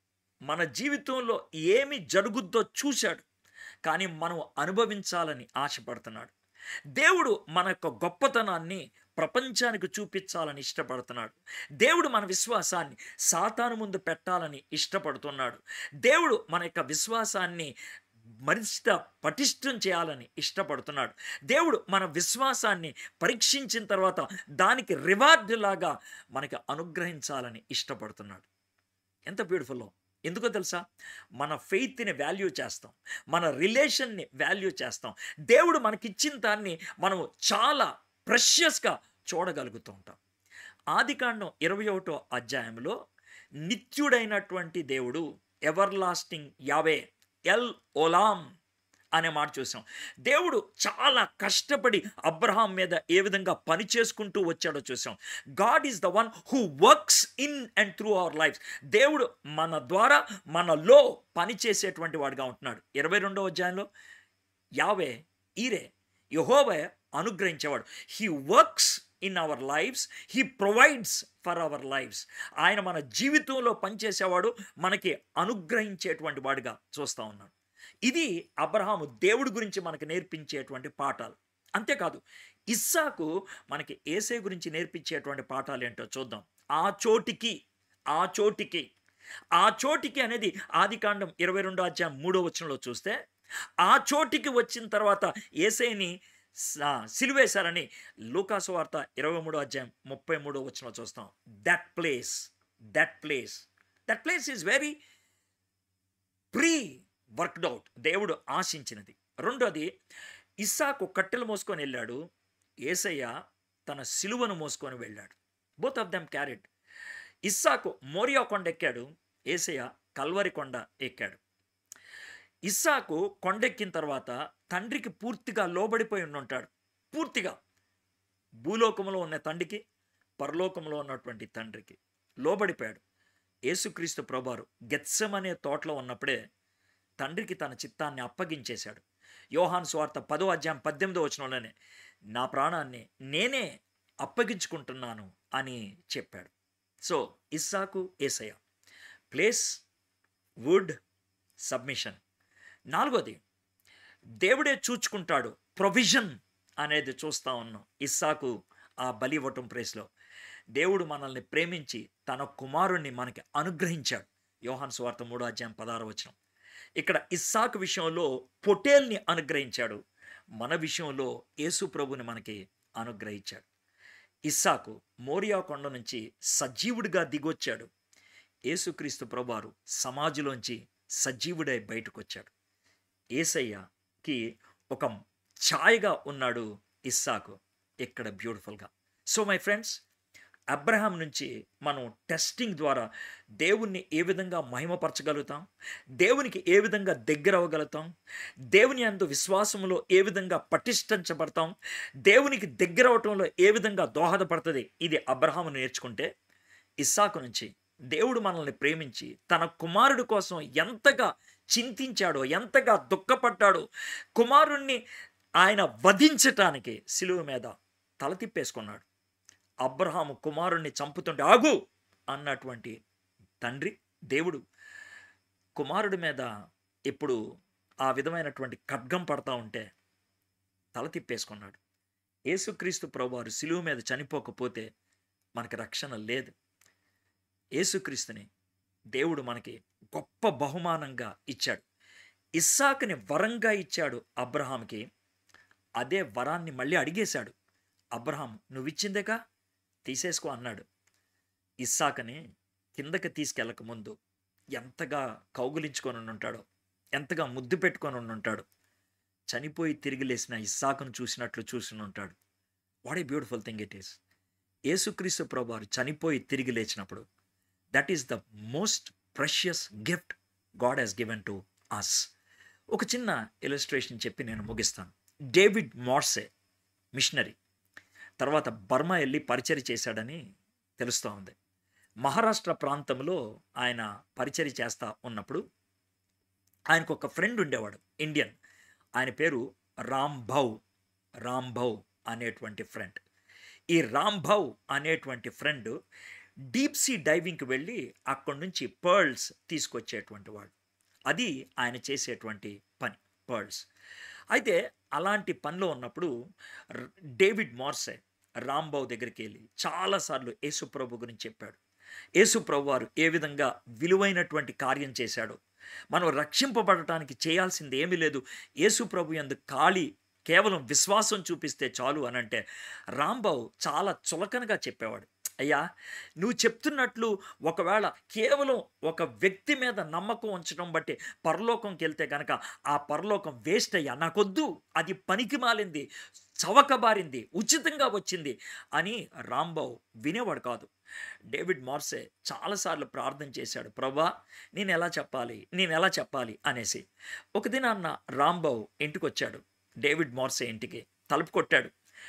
మన జీవితంలో ఏమి జరుగుద్దో చూశాడు కానీ మనం అనుభవించాలని ఆశపడుతున్నాడు దేవుడు మన యొక్క గొప్పతనాన్ని ప్రపంచానికి చూపించాలని ఇష్టపడుతున్నాడు దేవుడు మన విశ్వాసాన్ని సాతాను ముందు పెట్టాలని ఇష్టపడుతున్నాడు దేవుడు మన యొక్క విశ్వాసాన్ని మరింత పటిష్టం చేయాలని ఇష్టపడుతున్నాడు దేవుడు మన విశ్వాసాన్ని పరీక్షించిన తర్వాత దానికి రివార్డు లాగా మనకి అనుగ్రహించాలని ఇష్టపడుతున్నాడు ఎంత బ్యూటిఫుల్లో ఎందుకో తెలుసా మన ఫెయిత్ని వాల్యూ చేస్తాం మన రిలేషన్ని వాల్యూ చేస్తాం దేవుడు మనకిచ్చిన దాన్ని మనము చాలా ప్రెషియస్గా చూడగలుగుతూ ఉంటాం ఆదికాండం ఇరవై ఒకటో అధ్యాయంలో నిత్యుడైనటువంటి దేవుడు everlasting Yahweh El Olam అనే మాట చూసాం దేవుడు చాలా కష్టపడి అబ్రహాం మీద ఏ విధంగా పని చేసుకుంటూ వచ్చాడో చూసాం God is the one who works in and through our life దేవుడు మన ద్వారా మనలో పని చేసేటువంటి వాడిగా ఉంటున్నాడు ఇరవై రెండో అధ్యాయంలో యావే ఈరే యహోవే అనుగ్రహించేవాడు he works in our lifes he provides for our lifes ఆయన మన జీవితంలో పనిచేసేవాడు మనకి అనుగ్రహించేటువంటి వాడిగా చూస్తూ ఉన్నాడు ఇది అబ్రహాము దేవుడి గురించి మనకు నేర్పించేటువంటి పాఠాలు అంతేకాదు ఇస్సాకు మనకి ఏసే గురించి నేర్పించేటువంటి పాఠాలు ఏంటో చూద్దాం ఆ చోటికి ఆ చోటికి ఆ చోటికి అనేది ఆదికాండం ఇరవై రెండో అధ్యాయం మూడో వచనంలో చూస్తే ఆ చోటికి వచ్చిన తర్వాత ఏసైని స- సిలువేశారని లూకాసు వార్త ఇరవై మూడో అధ్యాయం ముప్పై మూడో వచనంలో చూస్తాం that place that place that place is very pre worked out దేవుడు ఆశించినది రెండోది ఇస్సాకు కట్టెలు మోసుకొని వెళ్ళాడు ఏసయ్య తన సిలువను మోసుకొని వెళ్ళాడు బోత్ ఆఫ్ దెమ్ క్యారెట్ ఇస్సాకు మోరియా కొండ ఎక్కాడు ఏసయ్య కల్వరి కొండ ఎక్కాడు ఇస్సాకు కొండెక్కిన తర్వాత తండ్రికి పూర్తిగా లోబడిపోయి ఉంటాడు పూర్తిగా భూలోకంలో ఉన్న తండ్రికి పరలోకంలో ఉన్నటువంటి తండ్రికి లోబడిపోయాడు యేసుక్రీస్తు ప్రభారు గెత్సెం అనే తోటలో ఉన్నప్పుడే తండ్రికి తన చిత్తాన్ని అప్పగించేశాడు యోహాన్ స్వార్థ పదో అధ్యాయం పద్దెనిమిదో వచనంలోనే నా ప్రాణాన్ని నేనే అప్పగించుకుంటున్నాను అని చెప్పాడు సో ఇస్సాకు ఏసయ్య ప్లేస్ వుడ్ సబ్మిషన్ నాలుగోది దేవుడే చూచుకుంటాడు ప్రొవిజన్ అనేది చూస్తూ ఉన్నాం ఇస్సాకు ఆ బలి ఇవ్వటం ప్రేస్లో దేవుడు మనల్ని ప్రేమించి తన కుమారుణ్ణి మనకి అనుగ్రహించాడు యోహాన్ స్వార్థ మూడో అధ్యాయం పదహారు వచనం ఇక్కడ ఇస్సాకు విషయంలో పొటేల్ని అనుగ్రహించాడు మన విషయంలో యేసు ప్రభుని మనకి అనుగ్రహించాడు ఇస్సాకు మోరియా కొండ నుంచి సజీవుడిగా దిగొచ్చాడు యేసుక్రీస్తు ప్రభువారు సమాజంలోంచి సజీవుడై బయటకు వచ్చాడు ఏసయ్యకి ఒక ఛాయగా ఉన్నాడు ఇస్సాకు ఇక్కడ బ్యూటిఫుల్గా సో మై ఫ్రెండ్స్ అబ్రహాం నుంచి మనం టెస్టింగ్ ద్వారా దేవుణ్ణి ఏ విధంగా మహిమపరచగలుగుతాం దేవునికి ఏ విధంగా దగ్గర అవ్వగలుగుతాం దేవుని అందు విశ్వాసంలో ఏ విధంగా పటిష్టంచబడతాం దేవునికి దగ్గర అవటంలో ఏ విధంగా దోహదపడుతుంది ఇది అబ్రహాము నేర్చుకుంటే ఇస్సాకు నుంచి దేవుడు మనల్ని ప్రేమించి తన కుమారుడి కోసం ఎంతగా చింతించాడో ఎంతగా దుఃఖపడ్డాడో కుమారుణ్ణి ఆయన వధించటానికి సిలువ మీద తల తిప్పేసుకున్నాడు అబ్రహాము కుమారుణ్ణి చంపుతుంటే ఆగు అన్నటువంటి తండ్రి దేవుడు కుమారుడి మీద ఇప్పుడు ఆ విధమైనటువంటి ఖడ్గం పడతా ఉంటే తల తిప్పేసుకున్నాడు యేసుక్రీస్తు ప్రభువారు సిలువ మీద చనిపోకపోతే మనకి రక్షణ లేదు యేసుక్రీస్తుని దేవుడు మనకి గొప్ప బహుమానంగా ఇచ్చాడు ఇస్సాకుని వరంగా ఇచ్చాడు అబ్రహాంకి అదే వరాన్ని మళ్ళీ అడిగేశాడు అబ్రహాం నువ్విచ్చిందేగా తీసేసుకో అన్నాడు ఇస్సాకని కిందకి తీసుకెళ్ళక ముందు ఎంతగా కౌగులించుకొని ఉంటాడో ఎంతగా ముద్దు పెట్టుకొని ఉంటాడు చనిపోయి తిరిగి లేచిన ఇస్సాకును చూసినట్లు చూసి ఉంటాడు what a beautiful thing it is యేసుక్రీస్తు ప్రభువారు చనిపోయి తిరిగి లేచినప్పుడు that is the most precious gift God he's given to us ఒక చిన్న ఇలస్ట్రేషన్ చెప్పి నేను ముగిస్తాను డేవిడ్ మార్సే మిషనరీ తర్వాత బర్మా వెళ్ళి పరిచయం చేశాడని తెలుస్తూ ఉంది మహారాష్ట్ర ప్రాంతంలో ఆయన పరిచయం చేస్తూ ఉన్నప్పుడు ఆయనకు ఒక ఫ్రెండ్ ఉండేవాడు ఇండియన్ ఆయన పేరు రాంభౌ రాంభౌ అనేటువంటి ఫ్రెండ్ ఈ రాంభౌ అనేటువంటి ఫ్రెండ్ డీప్ సీ డైవింగ్కి వెళ్ళి అక్కడి నుంచి పర్ల్స్ తీసుకొచ్చేటువంటి వాడు అది ఆయన చేసేటువంటి పని పర్ల్స్ అయితే అలాంటి పనిలో ఉన్నప్పుడు ర- డేవిడ్ మార్సే రాంబావు దగ్గరికి వెళ్ళి చాలాసార్లు యేసుప్రభు గురించి చెప్పాడు యేసుప్రభు వారు ఏ విధంగా విలువైనటువంటి కార్యం చేశాడో మనం రక్షింపబడటానికి చేయాల్సింది ఏమీ లేదు యేసుప్రభు ఎందు ఖాళీ కేవలం విశ్వాసం చూపిస్తే చాలు అని అంటే రాంబావు చాలా చులకనగా చెప్పేవాడు అయ్యా నువ్వు చెప్తున్నట్లు ఒకవేళ కేవలం ఒక వ్యక్తి మీద నమ్మకం ఉంచడం బట్టి పరలోకంకి వెళ్తే కనుక ఆ పరలోకం వేస్ట్ అయ్యా నాకొద్దు అది పనికి మాలింది చవకబారింది ఉచితంగా వచ్చింది అని రాంబావు వినేవాడు కాదు డేవిడ్ మార్సే చాలాసార్లు ప్రార్థన చేశాడు ప్రభా నేను ఎలా చెప్పాలి నేను ఎలా చెప్పాలి అనేసి ఒక దినాన్న రాంబావు ఇంటికి వచ్చాడు డేవిడ్ మార్సే ఇంటికి తలుపు కొట్టాడు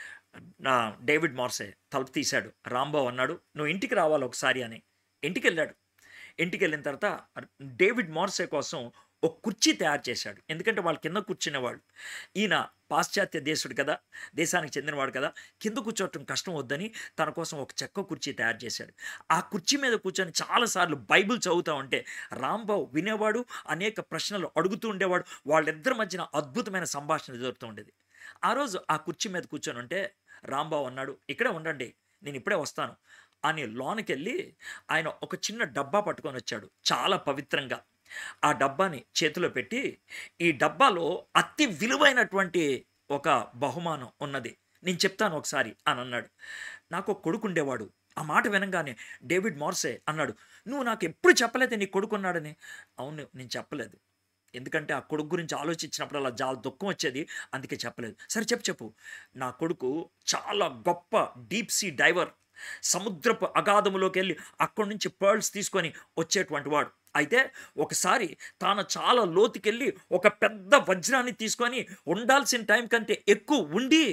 నా డేవిడ్ మార్సే తలుపు తీశాడు రాంబావు అన్నాడు నువ్వు ఇంటికి రావాలి ఒకసారి అని ఇంటికి వెళ్ళాడు ఇంటికి వెళ్ళిన తర్వాత డేవిడ్ మార్సే కోసం ఒక కుర్చీ తయారు చేశాడు ఎందుకంటే వాళ్ళు కింద కూర్చునేవాళ్ళు ఈయన పాశ్చాత్య దేశుడు కదా దేశానికి చెందినవాడు కదా కింద కూర్చోవటం కష్టం వద్దని తన కోసం ఒక చెక్క కుర్చీ తయారు చేశాడు ఆ కుర్చీ మీద కూర్చొని చాలాసార్లు బైబిల్ చదువుతూ ఉంటే రాంబావు వినేవాడు అనేక ప్రశ్నలు అడుగుతూ ఉండేవాడు వాళ్ళిద్దరి మధ్యన అద్భుతమైన సంభాషణ జరుగుతూ ఉండేది ఆ రోజు ఆ కుర్చీ మీద కూర్చొని ఉంటే రాంబావు అన్నాడు ఇక్కడే ఉండండి నేను ఇప్పుడే వస్తాను అని లోనికి వెళ్ళి ఆయన ఒక చిన్న డబ్బా పట్టుకొని వచ్చాడు చాలా పవిత్రంగా ఆ డబ్బాని చేతిలో పెట్టి ఈ డబ్బాలో అతి విలువైనటువంటి ఒక బహుమానం ఉన్నది నేను చెప్తాను ఒకసారి అని అన్నాడు నాకు ఒక కొడుకు ఉండేవాడు ఆ మాట వినగానే డేవిడ్ మార్సే అన్నాడు నువ్వు నాకు ఎప్పుడు చెప్పలేదే నీ కొడుకున్నాడని అవును నేను చెప్పలేదు ఎందుకంటే ఆ కొడుకు గురించి ఆలోచించినప్పుడు అలా చాలా దుఃఖం వచ్చేది అందుకే చెప్పలేదు సరే చెప్పు చెప్పు నా కొడుకు చాలా గొప్ప డీప్ సీ డైవర్ సముద్రపు అగాధములోకి వెళ్ళి అక్కడి నుంచి పర్ల్స్ తీసుకొని వచ్చేటువంటి వాడు అయితే ఒకసారి తాను చాలా లోతుకెళ్ళి ఒక పెద్ద వజ్రాన్ని తీసుకొని ఉండాల్సిన టైం కంటే ఎక్కువ ఉండి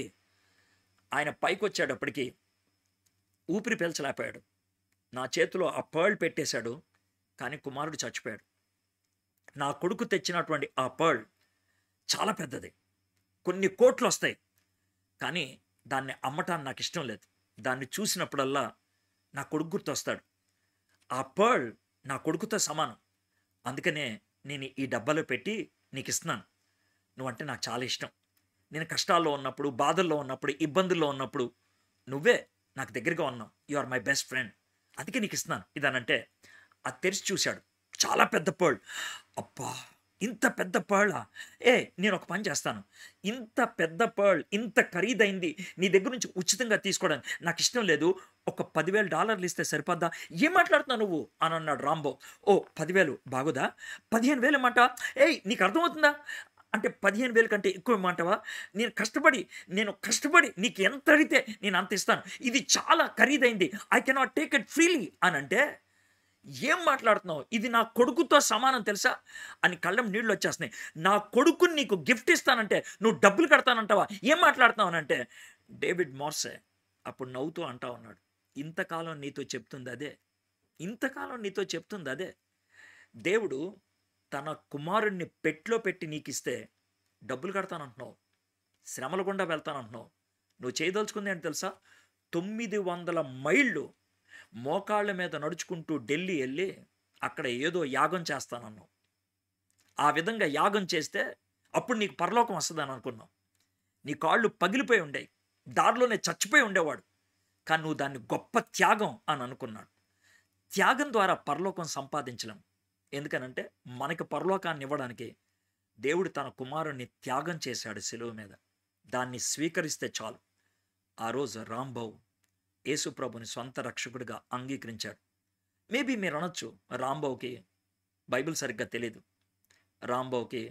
ఆయన పైకి వచ్చేటప్పటికి ఊపిరి పీల్చలేకపోయాడు నా చేతిలో ఆ పర్ల్ పెట్టేశాడు కానీ కుమారుడు చచ్చిపోయాడు నా కొడుకు తెచ్చినటువంటి ఆ పర్ల్ చాలా పెద్దది కొన్ని కోట్లు వస్తాయి కానీ దాన్ని అమ్మటాన్ని నాకు ఇష్టం లేదు దాన్ని చూసినప్పుడల్లా నా కొడుకు గుర్తొస్తాడు ఆ పర్ల్ నా కొడుకుతో సమానం అందుకనే నేను ఈ డబ్బాలో పెట్టి నీకు ఇస్తున్నాను నువ్వంటే నాకు చాలా ఇష్టం నేను కష్టాల్లో ఉన్నప్పుడు బాధల్లో ఉన్నప్పుడు ఇబ్బందుల్లో ఉన్నప్పుడు నువ్వే నాకు దగ్గరగా ఉన్నావు you are my best friend అందుకే నీకు ఇస్తున్నాను ఇదనంటే అది తెరిచి చూశాడు చాలా పెద్ద పర్ల్ అబ్బా ఇంత పెద్ద పర్లా ఏ నేను ఒక పని చేస్తాను ఇంత పెద్ద పర్ల్ ఇంత ఖరీదైంది నీ దగ్గర నుంచి ఉచితంగా తీసుకోవడానికి నాకు ఇష్టం లేదు ఒక పదివేల డాలర్లు ఇస్తే సరిపోద్దా ఏం మాట్లాడుతున్నావు నువ్వు అని అన్నాడు రాంబో ఓ పదివేలు బాగుదా పదిహేను వేలు మాట ఏయ్ నీకు అర్థమవుతుందా అంటే పదిహేను వేలు కంటే ఎక్కువ ఇమ్మంటావా నేను కష్టపడి నేను కష్టపడి నీకు ఎంత అడిగితే నేను అంత ఇస్తాను ఇది చాలా ఖరీదైంది I cannot take it freely అని అంటే ఏం మాట్లాడుతున్నావు ఇది నా కొడుకుతో సమానం తెలుసా అని కళ్ళం నీళ్ళు వచ్చేస్తున్నాయి నా కొడుకుని నీకు గిఫ్ట్ ఇస్తానంటే నువ్వు డబ్బులు కడతానంటావా ఏం మాట్లాడుతున్నావు అని అంటే డేవిడ్ మోర్సే అప్పుడు నవ్వుతూ అంటా ఉన్నాడు ఇంతకాలం నీతో చెప్తుంది అదే ఇంతకాలం నీతో చెప్తుంది అదే దేవుడు తన కుమారుణ్ణి పెట్లో పెట్టి నీకు ఇస్తే డబ్బులు కడతానంటున్నావు శ్రమల గుండా వెళ్తానంటున్నావు నువ్వు చేయదలుచుకుంది ఏంటి తెలుసా తొమ్మిది వందల మైళ్ళు మోకాళ్ళ మీద నడుచుకుంటూ ఢిల్లీ వెళ్ళి అక్కడ ఏదో యాగం చేస్తానన్నావు ఆ విధంగా యాగం చేస్తే అప్పుడు నీకు పరలోకం వస్తుందని అనుకున్నావు నీ కాళ్ళు పగిలిపోయి ఉండేవి దారిలోనే చచ్చిపోయి ఉండేవాడు కానీ నువ్వు దాన్ని గొప్ప త్యాగం అని అనుకున్నాడు త్యాగం ద్వారా పరలోకం సంపాదించలేం ఎందుకనంటే మనకి పరలోకాన్ని ఇవ్వడానికి దేవుడు తన కుమారుణ్ణి త్యాగం చేశాడు సెలువు మీద దాన్ని స్వీకరిస్తే చాలు ఆ రోజు రాంబావు యేసుప్రభుని సొంత రక్షకుడిగా అంగీకరించాడు మేబీ మీరు అనొచ్చు రాంబావుకి బైబిల్ సరిగ్గా తెలియదు రాంబావుకి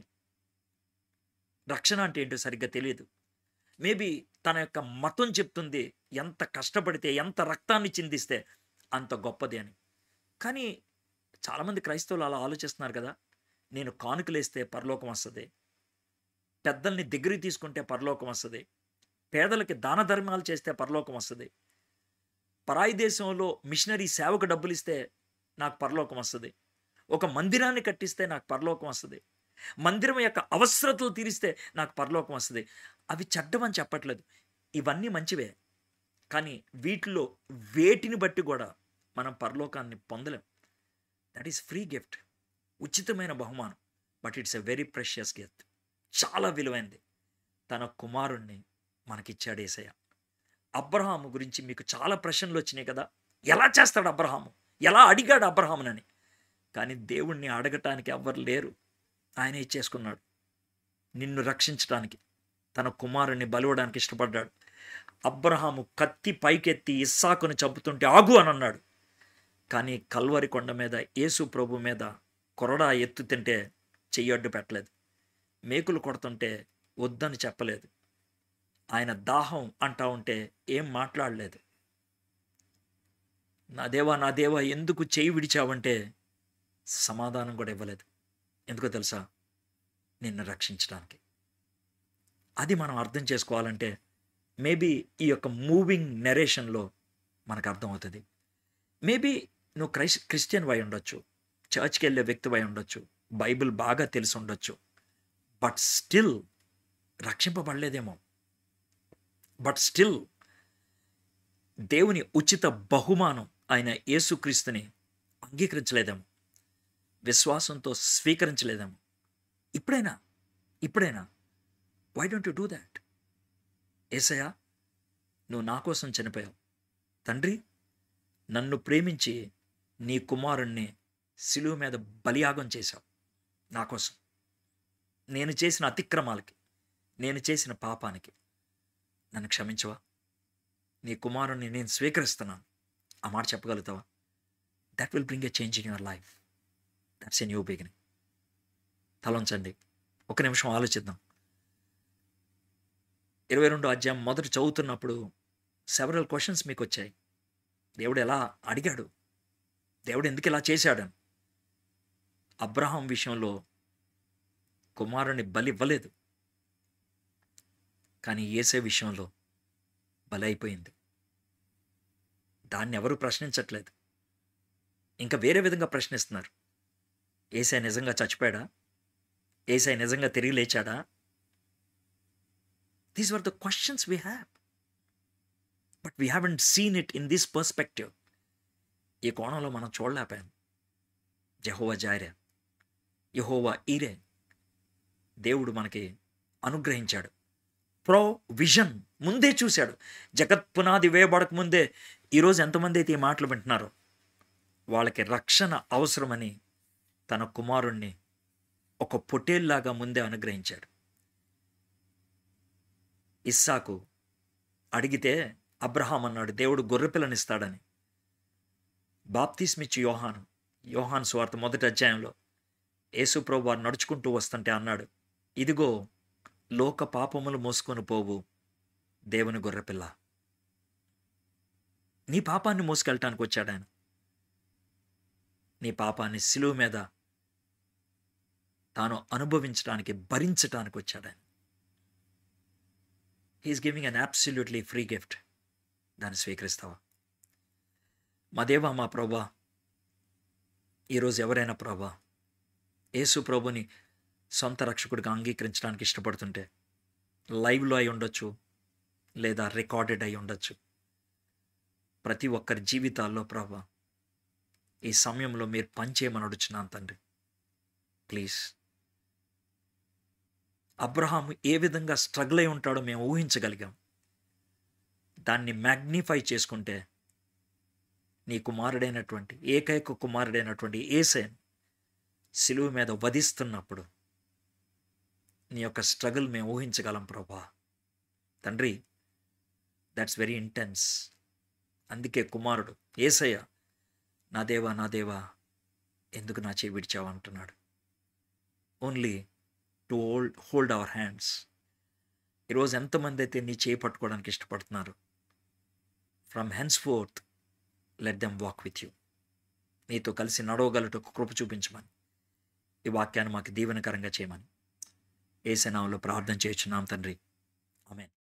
రక్షణ అంటే ఏంటో సరిగ్గా తెలియదు మేబీ తన యొక్క మతం చెప్తుంది ఎంత కష్టపడితే ఎంత రక్తాన్ని చిందిస్తే అంత గొప్పది అని కానీ చాలామంది క్రైస్తవులు అలా ఆలోచిస్తున్నారు కదా నేను కానుకలేస్తే పరలోకం వస్తుంది పెద్దల్ని దగ్గరికి తీసుకుంటే పరలోకం వస్తుంది పేదలకి దాన ధర్మాలు చేస్తే పరలోకం వస్తుంది పరాయి దేశంలో మిషనరీ సేవకు డబ్బులు ఇస్తే నాకు పరలోకం వస్తుంది ఒక మందిరాన్ని కట్టిస్తే నాకు పరలోకం వస్తుంది మందిరం యొక్క అవసరతలు తీరిస్తే నాకు పరలోకం వస్తుంది అవి చెడ్డమని చెప్పట్లేదు ఇవన్నీ మంచివే కానీ వీటిలో వేటిని బట్టి కూడా మనం పరలోకాన్ని పొందలేం దట్ ఈస్ ఫ్రీ గిఫ్ట్ ఉచితమైన బహుమానం but it's a very precious gift చాలా విలువైంది తన కుమారుణ్ణి మనకిచ్చాడు ఏసయ్య అబ్రహాము గురించి మీకు చాలా ప్రశ్నలు వచ్చినాయి కదా ఎలా చేస్తాడు అబ్రహాము ఎలా అడిగాడు అబ్రహామునని కానీ దేవుణ్ణి అడగటానికి ఎవ్వరు లేరు ఆయన ఇచ్చేసుకున్నాడు నిన్ను రక్షించడానికి తన కుమారుణ్ణి బలివడానికి ఇష్టపడ్డాడు అబ్రహాము కత్తి పైకెత్తి ఇస్సాకును చంపుతుంటే ఆగు అని అన్నాడు కానీ కల్వరి కొండ మీద యేసు ప్రభు మీద కొరడా ఎత్తుతుంటే చెయ్యొడ్డు పెట్టలేదు మేకులు కొడుతుంటే వద్దని చెప్పలేదు ఆయన దాహం అంటా ఉంటే ఏం మాట్లాడలేదు నా దేవా నా దేవా ఎందుకు చేయి విడిచావంటే సమాధానం కూడా ఇవ్వలేదు ఎందుకో తెలుసా నిన్ను రక్షించడానికి అది మనం అర్థం చేసుకోవాలంటే మేబీ ఈ యొక్క మూవింగ్ నెరేషన్లో మనకు అర్థమవుతుంది మేబీ నువ్వు క్రైస్ క్రిస్టియన్ వై ఉండొచ్చు చర్చ్కి వెళ్ళే వ్యక్తి వై ఉండొచ్చు బైబిల్ బాగా తెలిసి ఉండొచ్చు బట్ స్టిల్ రక్షింపబడలేదేమో బట్ స్టిల్ దేవుని ఉచిత బహుమానం ఆయన యేసుక్రీస్తుని అంగీకరించలేదేమో విశ్వాసంతో స్వీకరించలేదేమో ఇప్పుడైనా ఇప్పుడైనా why don't you do that ఏసయ్యా నువ్వు నా కోసం చనిపోయావు తండ్రి నన్ను ప్రేమించి నీ కుమారుణ్ణి శిలువ మీద బలియాగం చేశావు నా కోసం నేను చేసిన అతిక్రమాలకి నేను చేసిన పాపానికి నన్ను క్షమించవా నీ కుమారుణ్ణి నేను స్వీకరిస్తున్నాను ఆ మాట చెప్పగలుగుతావా that will bring a change in your life that's a new beginning తలంచండి ఒక నిమిషం ఆలోచిద్దాం ఇరవై రెండో అధ్యాయం మొదట చదువుతున్నప్పుడు సెవరల్ క్వశ్చన్స్ మీకు వచ్చాయి దేవుడు ఎలా అడిగాడు దేవుడు ఎందుకు ఇలా చేశాడని అబ్రహాం విషయంలో కుమారుని బలి ఇవ్వలేదు కానీ ఏసే విషయంలో బలి అయిపోయింది దాన్ని ఎవరు ప్రశ్నించట్లేదు ఇంకా వేరే విధంగా ప్రశ్నిస్తున్నారు ఏసై నిజంగా చచ్చిపోయాడా ఏసై నిజంగా తిరిగి లేచాడా these are the questions we have but we haven't seen it in this perspective ఈ కోణంలో మనం చూడలేపాం జహోవా జారే యహోవా ఈరే దేవుడు మనకి అనుగ్రహించాడు ప్రో విజన్ ముందే చూశాడు జగత్ పునాది వేయబడక ముందే ఈరోజు ఎంతమంది అయితే ఈ మాటలు వింటున్నారో వాళ్ళకి రక్షణ అవసరమని తన కుమారుణ్ణి ఒక పొటేల్లాగా ముందే అనుగ్రహించాడు ఇస్సాకు అడిగితే అబ్రహాం అన్నాడు దేవుడు గొర్రెపిల్లనిస్తాడని బాప్తిస్మిచ్చి యోహాను యోహాన్ స్వార్థ మొదటి అధ్యాయంలో యేసుప్రభు వారు నడుచుకుంటూ వస్తుంటే అన్నాడు ఇదిగో లోక పాపములు మోసుకొని పోవు దేవుని గొర్రెపిల్ల నీ పాపాన్ని మోసుకెళ్ళటానికి వచ్చాడు ఆయన నీ పాపాన్ని సిలువ మీద తాను అనుభవించడానికి భరించడానికి వచ్చాడు ఆయన he is giving an absolutely free gift దాన్ని స్వీకరిస్తావా మా దేవా మా ప్రభా ఈరోజు ఎవరైనా ప్రభా యేసు ప్రభుని సొంత రక్షకుడిగా అంగీకరించడానికి ఇష్టపడుతుంటే లైవ్లో అయి ఉండొచ్చు లేదా రికార్డెడ్ అయి ఉండొచ్చు ప్రతి ఒక్కరి జీవితాల్లో ప్రభా ఈ సమయంలో మీరు పనిచేయమని అడుచున్నాను తండ్రి ప్లీజ్ అబ్రహాం ఏ విధంగా స్ట్రగుల్ అయి ఉంటాడో మేము ఊహించగలిగాం దాన్ని మ్యాగ్నిఫై చేసుకుంటే నీ కుమారుడైనటువంటి ఏకైక కుమారుడైనటువంటి ఏసేన్ సిలువ మీద వధిస్తున్నప్పుడు నీ యొక్క స్ట్రగుల్ మేము ఊహించగలం ప్రభా తండ్రి దట్స్ వెరీ ఇంటెన్స్ అందుకే కుమారుడు ఏసయ్య నా దేవా నా దేవా ఎందుకు నా చేయి విడిచావు అంటున్నాడు only to hold hold our hands ఈరోజు ఎంతమంది అయితే నీ చేయి పట్టుకోవడానికి ఇష్టపడుతున్నారు from henceforth let them walk with you నీతో కలిసి నడవగలటకు కృప చూపించమని ఈ వాక్యాన్ని మాకు దీవెనకరంగా చేయమని ఏసనామంలో ప్రార్థన చేయుచున్నాం తండ్రి ఆమెన్